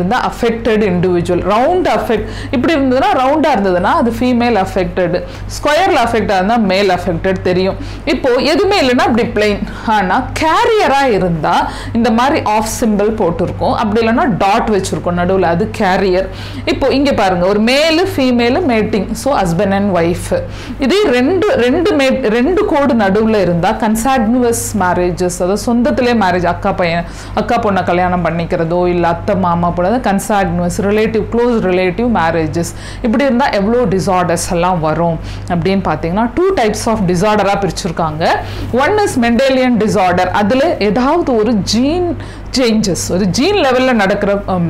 இருந்தால் அஃபெக்டட் இண்டிவிஜுவல் ரவுண்ட் அஃபெக்ட் இப்படி இருந்ததுன்னா ரவுண்டாக இருந்ததுன்னா அது ஃபீமேல் அஃபெக்டட் ஸ்கொயரில் அஃபெக்டாக இருந்தால் மேல் அஃபெக்டட் தெரியும் இப்போ எதுவுமே இல்லைன்னா அப்படி பிளெயின் ஆனால் கேரியராக இருந்தால் இந்த மாதிரி ஆஃப் சிம்பிள் போட்டிருக்கோம் அப்படி இல்லைன்னா டாட் வச்சுருக்கோம் நடுவில் அது கேரியர் இப்போ இங்கே பாருங்க ஒரு male female mating so husband and wife இதே ரெண்டு ரெண்டு மே ரெண்டு கோடு நடுவில் இருந்தால் கன்சாக்னுவஸ் மேரேஜஸ் அதாவது சொந்தத்திலே மேரேஜ் அக்கா பையன் அக்கா பொண்ணை கல்யாணம் பண்ணிக்கிறதோ இல்லை அத்தை மாமா போல consanguineous relative close relative marriages இப்படி இருந்தால் எவ்வளோ டிசார்டர்ஸ் எல்லாம் வரும் அப்படின்னு பார்த்தீங்கன்னா டூ டைப்ஸ் ஆஃப் டிசார்டராக பிரிச்சிருக்காங்க ஒன் இஸ் மெண்டேலியன் டிசார்டர் அதில் ஏதாவது ஒரு ஜீன் சேஞ்சஸ் ஒரு ஜீன் லெவலில் நடக்கிற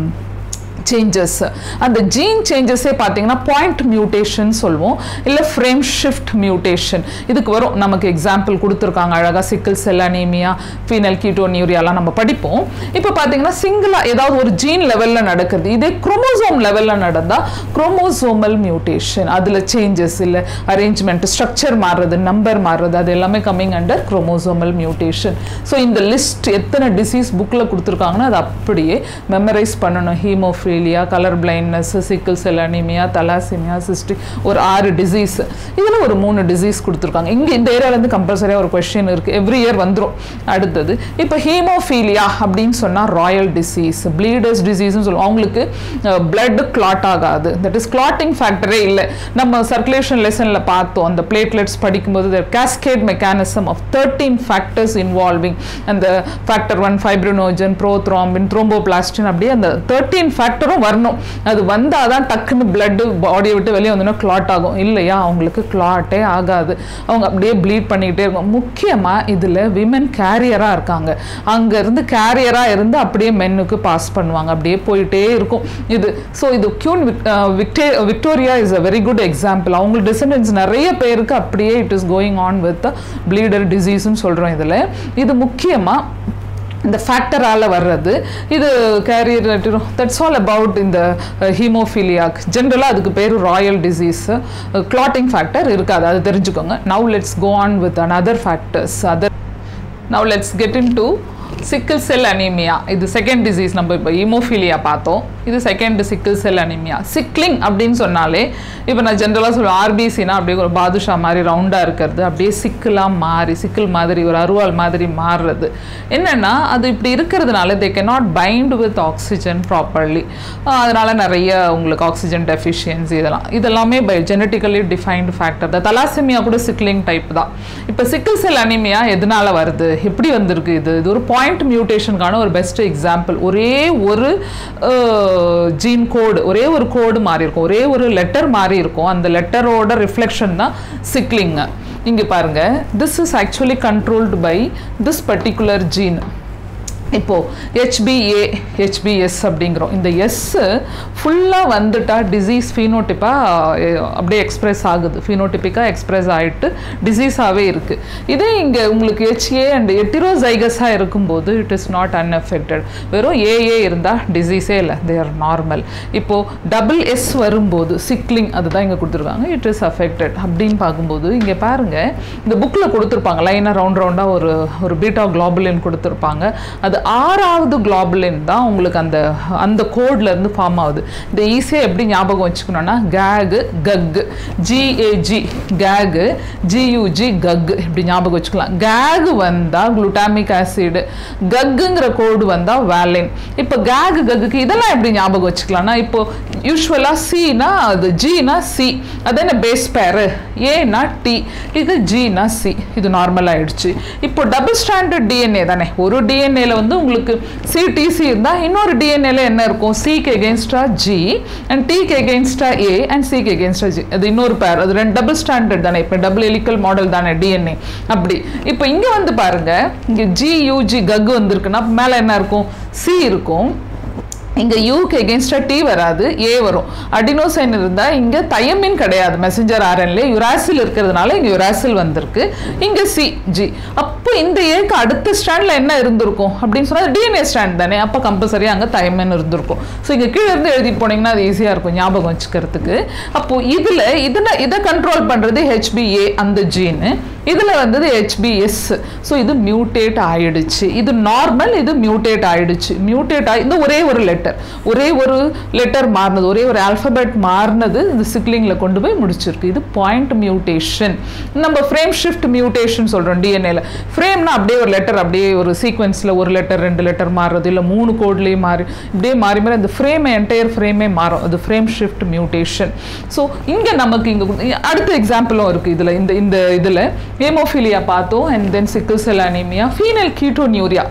சேஞ்சஸ் அந்த ஜீன் சேஞ்சஸே பார்த்தீங்கன்னா பாயிண்ட் மியூட்டேஷன் சொல்லுவோம் இல்லை ஃப்ரேம் ஷிஃப்ட் மியூட்டேஷன் இதுக்கு வரும் நமக்கு எக்ஸாம்பிள் கொடுத்துருக்காங்க அழகாக சிக்கிள் செல் அனீமியா ஃபீனல் கீட்டோனியூரியாலாம் நம்ம படிப்போம் இப்போ பார்த்தீங்கன்னா சிங்கிளாக ஏதாவது ஒரு ஜீன் லெவலில் நடக்குது இதே குரோமோசோம் லெவலில் நடந்தால் குரோமோசோமல் மியூட்டேஷன் அதில் சேஞ்சஸ் இல்லை அரேஞ்ச்மெண்ட் ஸ்ட்ரக்சர் மாறுறது நம்பர் மாறுறது அது எல்லாமே coming under chromosomal mutation so இந்த லிஸ்ட் எத்தனை டிசீஸ் புக்கில் கொடுத்துருக்காங்கன்னா அது அப்படியே மெமரைஸ் பண்ணணும் ஹீமோஃபி haemophilia colour blindness sickle cell anaemia thalassaemia cystic ஒரு ஆறு டிசீஸ் இதில் ஒரு மூணு டிசீஸ் கொடுத்துருக்காங்க இங்கே இந்த ஏரியாவிலேருந்து கம்பல்சரியாக ஒரு கொஷின் இருக்குது எவ்ரி இயர் வந்துடும் அடுத்தது இப்போ ஹீமோஃபீலியா அப்படின்னு சொன்னால் ராயல் டிசீஸ் ப்ளீடர்ஸ் டிசீஸ்னு சொல்லுவோம் அவங்களுக்கு பிளட் கிளாட் ஆகாது தட் இஸ் கிளாட்டிங் ஃபேக்டரே இல்லை நம்ம சர்க்குலேஷன் லெசனில் பார்த்தோம் அந்த பிளேட்லெட்ஸ் படிக்கும்போது cascade mechanism of thirteen factors involving அந்த factor one fibrinogen prothrombin thromboplastin அப்படியே அந்த தேர்ட்டீன் ஃபேக்டர் ஃபேக்டரும் வரணும் அது வந்தால் தான் டக்குன்னு பிளட்டு பாடியை விட்டு வெளியே வந்தோன்னா கிளாட் ஆகும் இல்லையா அவங்களுக்கு கிளாட்டே ஆகாது அவங்க அப்படியே ப்ளீட் பண்ணிக்கிட்டே இருக்கும் முக்கியமாக இதில் விமன் கேரியராக இருக்காங்க அங்கேருந்து கேரியராக இருந்து அப்படியே மென்னுக்கு பாஸ் பண்ணுவாங்க அப்படியே போயிட்டே இருக்கும் இது ஸோ இது கியூன் விக்டே Victoria is a very good example அவங்க டிசெண்டன்ஸ் நிறைய பேருக்கு அப்படியே it is going on with bleeder டிசீஸ்னு சொல்கிறோம் இதில் இது முக்கியமாக இந்த ஃபேக்டரால் வர்றது இது கேரியர் தட்ஸ் ஆல் அபவுட் இந்த ஹீமோஃபீலியாக் ஜென்ரலாக அதுக்கு பேர் ராயல் டிசீஸ் கிளாட்டிங் ஃபேக்டர் இருக்காது அது தெரிஞ்சுக்கோங்க now let's go on with another factors other now let's get into sickle cell anaemia இது செகண்ட் டிசீஸ் நம்ம இப்போ ஹீமோஃபீலியா பார்த்தோம் இது செகண்ட் சிக்கிள் செல் அனிமியா சிக்லிங் அப்படின்னு சொன்னாலே இப்போ நான் ஜென்ரலாக சொல்லுவேன் ஆர்பிசினா அப்படியே ஒரு பாதுஷா மாதிரி ரவுண்டாக இருக்கிறது அப்படியே சிக்கிளாக மாறி சிக்கிள் மாதிரி ஒரு அருவாள் மாதிரி மாறுறது என்னென்னா அது இப்படி இருக்கிறதுனால they can not bind with oxygen properly அதனால் நிறைய உங்களுக்கு ஆக்சிஜன் டெஃபிஷியன்சி இதெல்லாம் இதெல்லாமே பை ஜெனட்டிக்கலி டிஃபைன்டு ஃபேக்டர் தான் தலாசிமியா கூட சிக்லிங் டைப் தான் இப்போ சிக்கிள் செல் அனிமியா எதனால வருது எப்படி வந்திருக்கு இது இது ஒரு பாயிண்ட் மியூட்டேஷனுக்கான ஒரு பெஸ்ட் எக்ஸாம்பிள் ஒரே ஒரு ஜீன் கோடு ஒரே ஒரு கோடு மாறி இருக்கும் ஒரே ஒரு லெட்டர் மாறி இருக்கும் அந்த லெட்டரோட ரிஃப்ளெக்ஷன் தான் சிக்லிங்க இங்கே பாருங்க this is actually controlled by this particular gene இப்போ ஹெச்பிஏ ஹெச்பிஎஸ் அப்படிங்கிறோம் இந்த எஸ் ஃபுல்லாக வந்துட்டா டிசீஸ் ஃபீனோட்டிப்பாக அப்படியே எக்ஸ்பிரஸ் ஆகுது ஃபீனோட்டிப்பிக்காக எக்ஸ்பிரஸ் ஆகிட்டு டிசீஸாகவே இருக்குது இதே இங்கே உங்களுக்கு ஹெச்ஏ அண்ட் எட்டிரோசைகஸாக இருக்கும்போது இட் இஸ் நாட் அன்எஃபெக்டட் வெறும் ஏஏ இருந்தால் டிசீஸே இல்லை தே ஆர் நார்மல் இப்போது டபுள் எஸ் வரும்போது சிக்லிங் அதுதான் இங்கே கொடுத்துருக்காங்க இட் இஸ் அஃபெக்டட் அப்படின்னு பார்க்கும்போது இங்கே பாருங்கள் இந்த புக்கில் கொடுத்துருப்பாங்க லைனாக ரவுண்ட் ரவுண்டாக ஒரு ஒரு பீட்டா குளோபுலின் கொடுத்துருப்பாங்க அது ஆறாவது குளோபுலின் தான் உங்களுக்கு அந்த அந்த கோட்லேருந்து ஃபார்ம் ஆகுது இந்த ஈஸியாக எப்படி ஞாபகம் வச்சுக்கணும்னா கேகு கக்கு ஜிஏஜி கேகு ஜியூஜி கக்கு இப்படி ஞாபகம் வச்சுக்கலாம் கேகு வந்தால் குளுட்டாமிக் ஆசிடு கக்குங்கிற கோடு வந்தால் வேலின் இப்போ கேகு கக்குக்கு இதெல்லாம் எப்படி ஞாபகம் வச்சுக்கலாம்னா இப்போ யூஸ்வலாக சினா அது ஜினா சி அது என்ன பேஸ் பேரு ஏனா டி இது ஜினா சி இது நார்மல் ஆயிடுச்சு இப்போ டபுள் ஸ்டாண்டர்ட் டிஎன்ஏ தானே ஒரு டிஎன்ஏல வந்து உங்களுக்கு சிடிசி இருந்தால் இன்னொரு டிஎன்ஏல என்ன இருக்கும் சிக்கு எகென்ஸ்டா ஜி அண்ட் டிக்கு எகென்ஸ்டா ஏ அண்ட் சிக்கு எகென்ஸ்டா ஜி அது இன்னொரு பேர் அது ரெண்டு டபுள் ஸ்டாண்டர்ட் தானே இப்போ டபுள் எலிக்கல் மாடல் தானே டிஎன்ஏ அப்படி இப்போ இங்கே வந்து பாருங்க இங்கே ஜி யூஜி கக் வந்திருக்குன்னா மேலே என்ன இருக்கும் சி இருக்கும் இங்கே யூக்கு எகென்ஸ்டாக டி வராது ஏ வரும் அடினோசைன் இருந்தால் இங்கே தயமின் கிடையாது மெசஞ்சர் ஆர்என்ல யுராசில் இருக்கிறதுனால இங்கே யுராசில் வந்திருக்கு இங்கே சி ஜி அப்போ இந்த ஏக்கு அடுத்த ஸ்டாண்டில் என்ன இருந்திருக்கும் அப்படின்னு சொன்னால் டிஎன்ஏ ஸ்டாண்ட் தானே அப்போ கம்பல்சரியாக அங்கே தயமின் இருந்திருக்கும் ஸோ இங்கே கீழே இருந்து எழுதிட்டு போனீங்கன்னா அது ஈஸியாக இருக்கும் ஞாபகம் வச்சுக்கிறதுக்கு அப்போது இதில் இதில் இதை கண்ட்ரோல் பண்ணுறது ஹெச்பிஏ அந்த ஜீனு இதில் வந்தது ஹெச்பிஎஸ் ஸோ இது மியூட்டேட் ஆயிடுச்சு இது நார்மல் இது மியூட்டேட் ஆயிடுச்சு மியூட்டேட் ஆகி இந்த ஒரே ஒரு லெட்டர் லெட்டர் ஒரே ஒரு லெட்டர் மாறினது ஒரே ஒரு ஆல்ஃபபெட் மாறினது இந்த சிக்லிங்கில் கொண்டு போய் முடிச்சிருக்கு இது பாயிண்ட் மியூட்டேஷன் நம்ம ஃப்ரேம் ஷிஃப்ட் மியூட்டேஷன் சொல்கிறோம் டிஎன்ஏல ஃப்ரேம்னா அப்படியே ஒரு லெட்டர் அப்படியே ஒரு சீக்வன்ஸில் ஒரு லெட்டர் ரெண்டு லெட்டர் மாறுறது இல்லை மூணு கோட்லேயே மாறி இப்படியே மாறி மாறி அந்த ஃப்ரேமே என்டையர் ஃப்ரேமே மாறும் அது ஃப்ரேம் ஷிஃப்ட் மியூட்டேஷன் ஸோ இங்கே நமக்கு இங்கே அடுத்த எக்ஸாம்பிளும் இருக்குது இதில் இந்த இந்த இதில் ஹேமோஃபிலியா பார்த்தோம் and then sickle cell anaemia phenylketonuria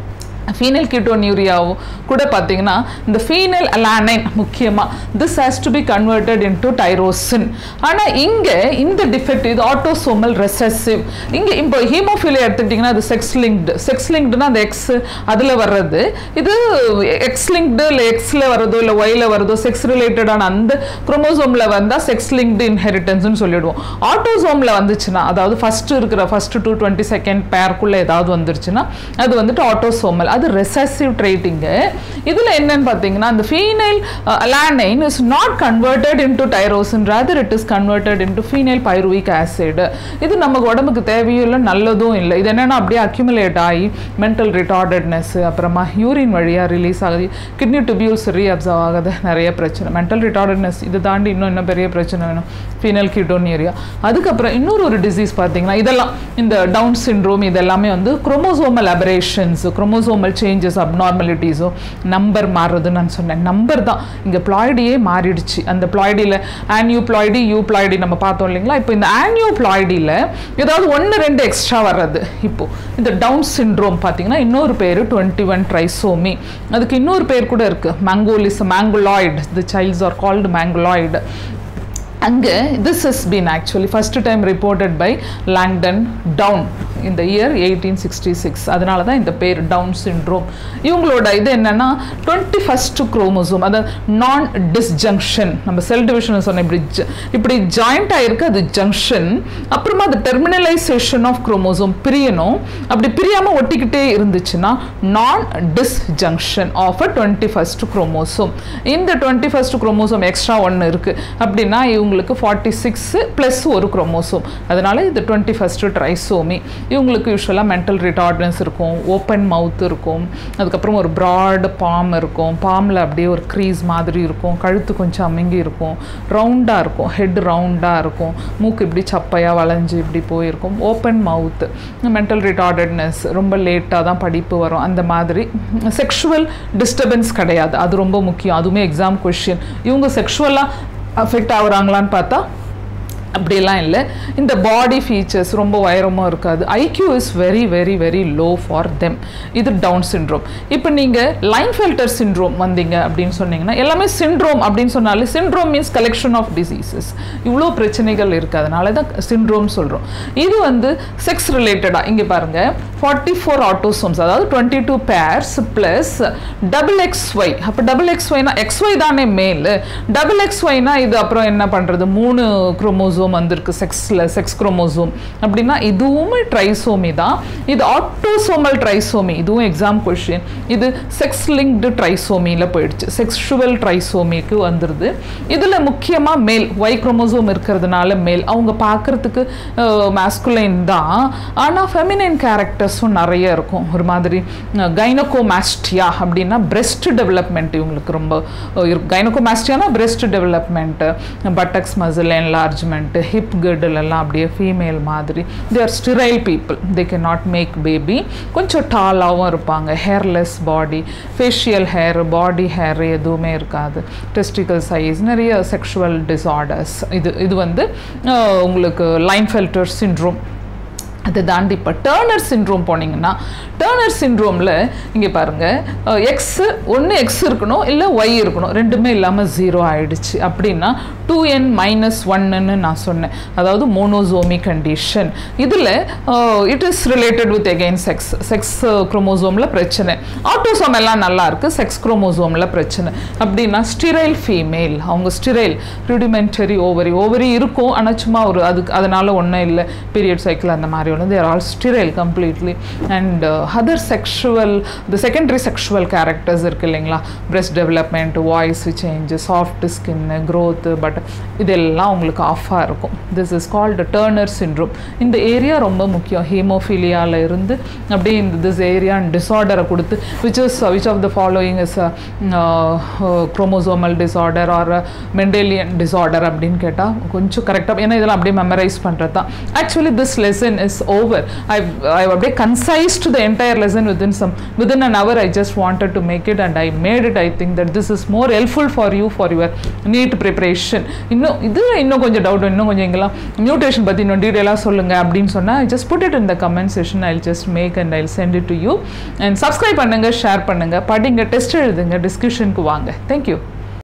phenyl கீட்டோனியூரியாவும் கூட பார்த்தீங்கன்னா இந்த ஃபீனல் அலானைன் முக்கியமாக this has to be converted into tyrosine ஆனால் இங்கே இந்த டிஃபெக்ட் இது ஆட்டோசோமல் ரெசசிவ் இங்கே இப்போ ஹீமோஃபிலியா எடுத்துக்கிட்டிங்கன்னா அது செக்ஸ் லிங்க்டு செக்ஸ் லிங்க்டுனா அந்த எக்ஸ் அதில் வர்றது இது எக்ஸ் லிங்க்டு இல்லை எக்ஸில் வர்றதோ இல்லை ஒயில் வருதோ செக்ஸ் ரிலேட்டடான அந்த குரோமோசோமில் வந்தால் செக்ஸ் லிங்க்டு இன்ஹெரிட்டன்ஸ்னு சொல்லிடுவோம் ஆட்டோசோமில் வந்துச்சுன்னா அதாவது ஃபஸ்ட்டு இருக்கிற ஃபஸ்ட்டு டூ டுவெண்ட்டி செகண்ட் பேருக்குள்ளே ஏதாவது வந்துருச்சுன்னா அது வந்துட்டு ஆட்டோசோமல் அது ரெசசிவ் ட்ரேட்டிங்கு இதில் என்னன்னு பார்த்தீங்கன்னா அந்த phenylalanine is not converted into tyrosine rather it is converted into phenylpyruvic acid இது நமக்கு உடம்புக்கு தேவையும் இல்லை நல்லதும் இல்லை இது என்னென்னா அப்படியே அக்யூமுலேட் ஆகி மென்டல் ரிட்டார்டட்னஸ் அப்புறமா யூரின் வழியாக ரிலீஸ் ஆகுது கிட்னி டிபியூல்ஸ் ரீஅப்சர்வ் ஆகுது நிறைய பிரச்சனை மென்டல் ரிட்டார்டட்னஸ் இது தாண்டி இன்னும் இன்னும் பெரிய பிரச்சனை வேணும் ஃபீனல் கீட்டோனியரியா அதுக்கப்புறம் இன்னொரு ஒரு டிசீஸ் பார்த்தீங்கன்னா இதெல்லாம் இந்த டவுன் சிண்ட்ரோம் இதெல்லாமே வந்து குரோமோசோமல் அபரேஷன்ஸ் குரோமோசோமல் சேஞ்சஸ் அப்நார்மலிட்டிஸோ நம்பர் மாறுறதுன்னு நான் சொன்னேன் நம்பர் தான் இங்கே ப்ளாய்டியே மாறிடுச்சு அந்த ப்ளாய்டியில் ஆன்யூ ப்ளாய்டி யூ ப்ளாய்டி நம்ம பார்த்தோம் இல்லைங்களா இப்போ இந்த ஆன்யூ ப்ளாய்டியில் ஏதாவது ஒன்று ரெண்டு எக்ஸ்ட்ரா வர்றது இப்போ இந்த டவுன் சிண்ட்ரோம் பார்த்தீங்கன்னா இன்னொரு பேர் டுவெண்ட்டி ஒன் ட்ரைசோமி அதுக்கு இன்னொரு பேர் கூட இருக்குது mongolism mongoloid the childs are called mongoloid அங்கே this is been actually first time reported by Langdon Down இந்த இயர் எயிட்டீன் சிக்ஸ்டி சிக்ஸ் அதனால தான் இந்த பேர் டவுன் சிண்ட்ரோம் இவங்களோட இது என்னென்னா டுவெண்ட்டி ஃபஸ்ட்டு குரோமோசோம் அதாவது நான் டிஸ்ஜங்ஷன் நம்ம செல் டிவிஷன் சொன்ன இப்படி இப்படி ஜாயிண்ட் ஆகிருக்கு அது ஜங்ஷன் அப்புறமா அது டெர்மினலைசேஷன் ஆஃப் குரோமோசோம் பிரியணும் அப்படி பிரியாமல் ஒட்டிக்கிட்டே இருந்துச்சுன்னா non disjunction of a twenty first chromosome இந்த டுவெண்ட்டி ஃபஸ்ட் குரோமோசோம் எக்ஸ்ட்ரா ஒன்று இருக்குது அப்படின்னா இவங்களுக்கு ஃபார்ட்டி சிக்ஸ் ப்ளஸ் ஒரு குரோமோசோம் அதனால இது டுவெண்ட்டி ஃபஸ்ட்டு ட்ரைசோமி இவங்களுக்கு யூஸ்வலாக மென்டல் ரிட்டார்டன்ஸ் இருக்கும் ஓப்பன் மவுத் இருக்கும் அதுக்கப்புறம் ஒரு ப்ராட் பாம் இருக்கும் பாமில் அப்படியே ஒரு க்ரீஸ் மாதிரி இருக்கும் கழுத்து கொஞ்சம் அமுங்கி இருக்கும் ரவுண்டாக இருக்கும் ஹெட் ரவுண்டாக இருக்கும் மூக்கு இப்படி சப்பையாக வளைஞ்சு இப்படி போயிருக்கும் ஓப்பன் மவுத் மென்டல் ரிட்டார்டட்னஸ் ரொம்ப லேட்டாக தான் படிப்பு வரும் அந்த மாதிரி செக்ஷுவல் டிஸ்டர்பன்ஸ் கிடையாது அது ரொம்ப முக்கியம் அதுவுமே எக்ஸாம் கொஷின் இவங்க செக்ஷுவலாக அஃபெக்ட் ஆகுறாங்களான்னு பார்த்தா அப்படியெல்லாம் இல்லை இந்த பாடி ஃபீச்சர்ஸ் ரொம்ப உயரமாக இருக்காது IQ is very very very low for them இது டவுன் சிண்ட்ரோம் இப்போ நீங்கள் லைன் ஃபெல்டர் சிண்ட்ரோம் வந்தீங்க அப்படின்னு சொன்னீங்கன்னா எல்லாமே சிண்ட்ரோம் அப்படின்னு சொன்னாலே syndrome means collection of diseases இவ்வளோ பிரச்சனைகள் இருக்குது அதனால தான் சிண்ட்ரோம் சொல்கிறோம் இது வந்து செக்ஸ் ரிலேட்டடாக இங்கே பாருங்கள் ஃபார்ட்டி ஃபோர் ஆட்டோசோம்ஸ் அதாவது twenty two pairs plus double X Y அப்போ டபுள் எக்ஸ் ஒய்னா எக்ஸ் ஒய் தானே மேல் டபுள் எக்ஸ் ஒய்னா இது அப்புறம் என்ன பண்ணுறது மூணு குரோமோசோம் வந்திருக்கு செக்ஸில் செக்ஸ் குரோமோசோம் அப்படின்னா இதுவுமே ட்ரைசோமி தான் இது ஆட்டோசோமல் ட்ரைசோமி இதுவும் எக்ஸாம் கொஷின் இது செக்ஸ் லிங்க்டு ட்ரைசோமியில் போயிடுச்சு செக்ஷுவல் ட்ரைசோமிக்கு வந்துடுது இதில் முக்கியமாக மேல் ஒய் குரோமோசோம் இருக்கிறதுனால மேல் அவங்க பார்க்குறதுக்கு மேஸ்குலைன் தான் ஆனால் ஃபெமினைன் கேரக்டர்ஸும் நிறைய இருக்கும் ஒரு மாதிரி கைனகோமாஸ்டியா அப்படின்னா பிரெஸ்ட் டெவலப்மெண்ட் இவங்களுக்கு ரொம்ப கைனகோமாஸ்டியானா breast development buttocks muscle enlargement hip girdle எல்லாம் அப்படியே ஃபீமேல் மாதிரி they are sterile people they can not make baby கொஞ்சம் டாலாகவும் இருப்பாங்க hairless body facial hair body hair எதுவுமே இருக்காது டெஸ்டிக்கல் சைஸ் நிறைய செக்ஷுவல் டிஸார்டர்ஸ் இது இது வந்து உங்களுக்கு லைன் ஃபெல்டர் சிண்ட்ரோம் அதை தாண்டி இப்போ டேர்னர் சிண்ட்ரோம் போனீங்கன்னா டேர்னர் சிண்ட்ரோமில் இங்கே பாருங்கள் எக்ஸு ஒன்று எக்ஸ் இருக்கணும் இல்லை ஒய் இருக்கணும் ரெண்டுமே இல்லாமல் ஜீரோ ஆயிடுச்சு அப்படின்னா டூ என் மைனஸ் ஒன்னுன்னு நான் சொன்னேன் அதாவது மோனோசோமி கண்டிஷன் இதில் it is related with again sex sex குரோமோசோமில் பிரச்சனை ஆட்டோசோம் எல்லாம் நல்லா இருக்குது செக்ஸ் குரோமோசோமில் பிரச்சனை அப்படின்னா ஸ்டிரைல் ஃபீமேல் அவங்க ஸ்டிரைல் ருடிமெண்டரி ஓவரி ஓவரி இருக்கும் ஆனால் சும்மா ஒரு அதுக்கு அதனால் ஒன்றும் இல்லை பீரியட் சைக்கிள் அந்த மாதிரி embryo they are all sterile completely and uh, other sexual the secondary sexual characters இருக்கு இல்லைங்களா breast development voice change soft skin growth but இதெல்லாம் உங்களுக்கு ஆஃபாக இருக்கும் this is called Turner syndrome இந்த ஏரியா ரொம்ப முக்கியம் ஹீமோஃபீலியாவில் இருந்து அப்படியே இந்த திஸ் ஏரியா டிஸார்டரை கொடுத்து which is which of the following is chromosomal disorder or Mendelian disorder அப்படின்னு கேட்டால் கொஞ்சம் கரெக்டாக ஏன்னா இதெல்லாம் அப்படியே மெமரைஸ் பண்ணுறது தான் actually this lesson is over I I அப்படியே concise to the entire lesson within some within an hour I just wanted to make it and I made it I think that this is more helpful for you for your NEET preparation இன்னும் இது இன்னும் கொஞ்சம் doubt இன்னும் கொஞ்சம் எங்கெல்லாம் mutation பற்றி இன்னும் டீட்டெயிலாக சொல்லுங்கள் அப்படின்னு சொன்னால் I just put it in the comment session I just make and I sent it to you and subscribe பண்ணுங்கள் ஷேர் பண்ணுங்கள் படிங்க டெஸ்ட் எழுதுங்க டிஸ்கஷனுக்கு வாங்க தேங்க்யூ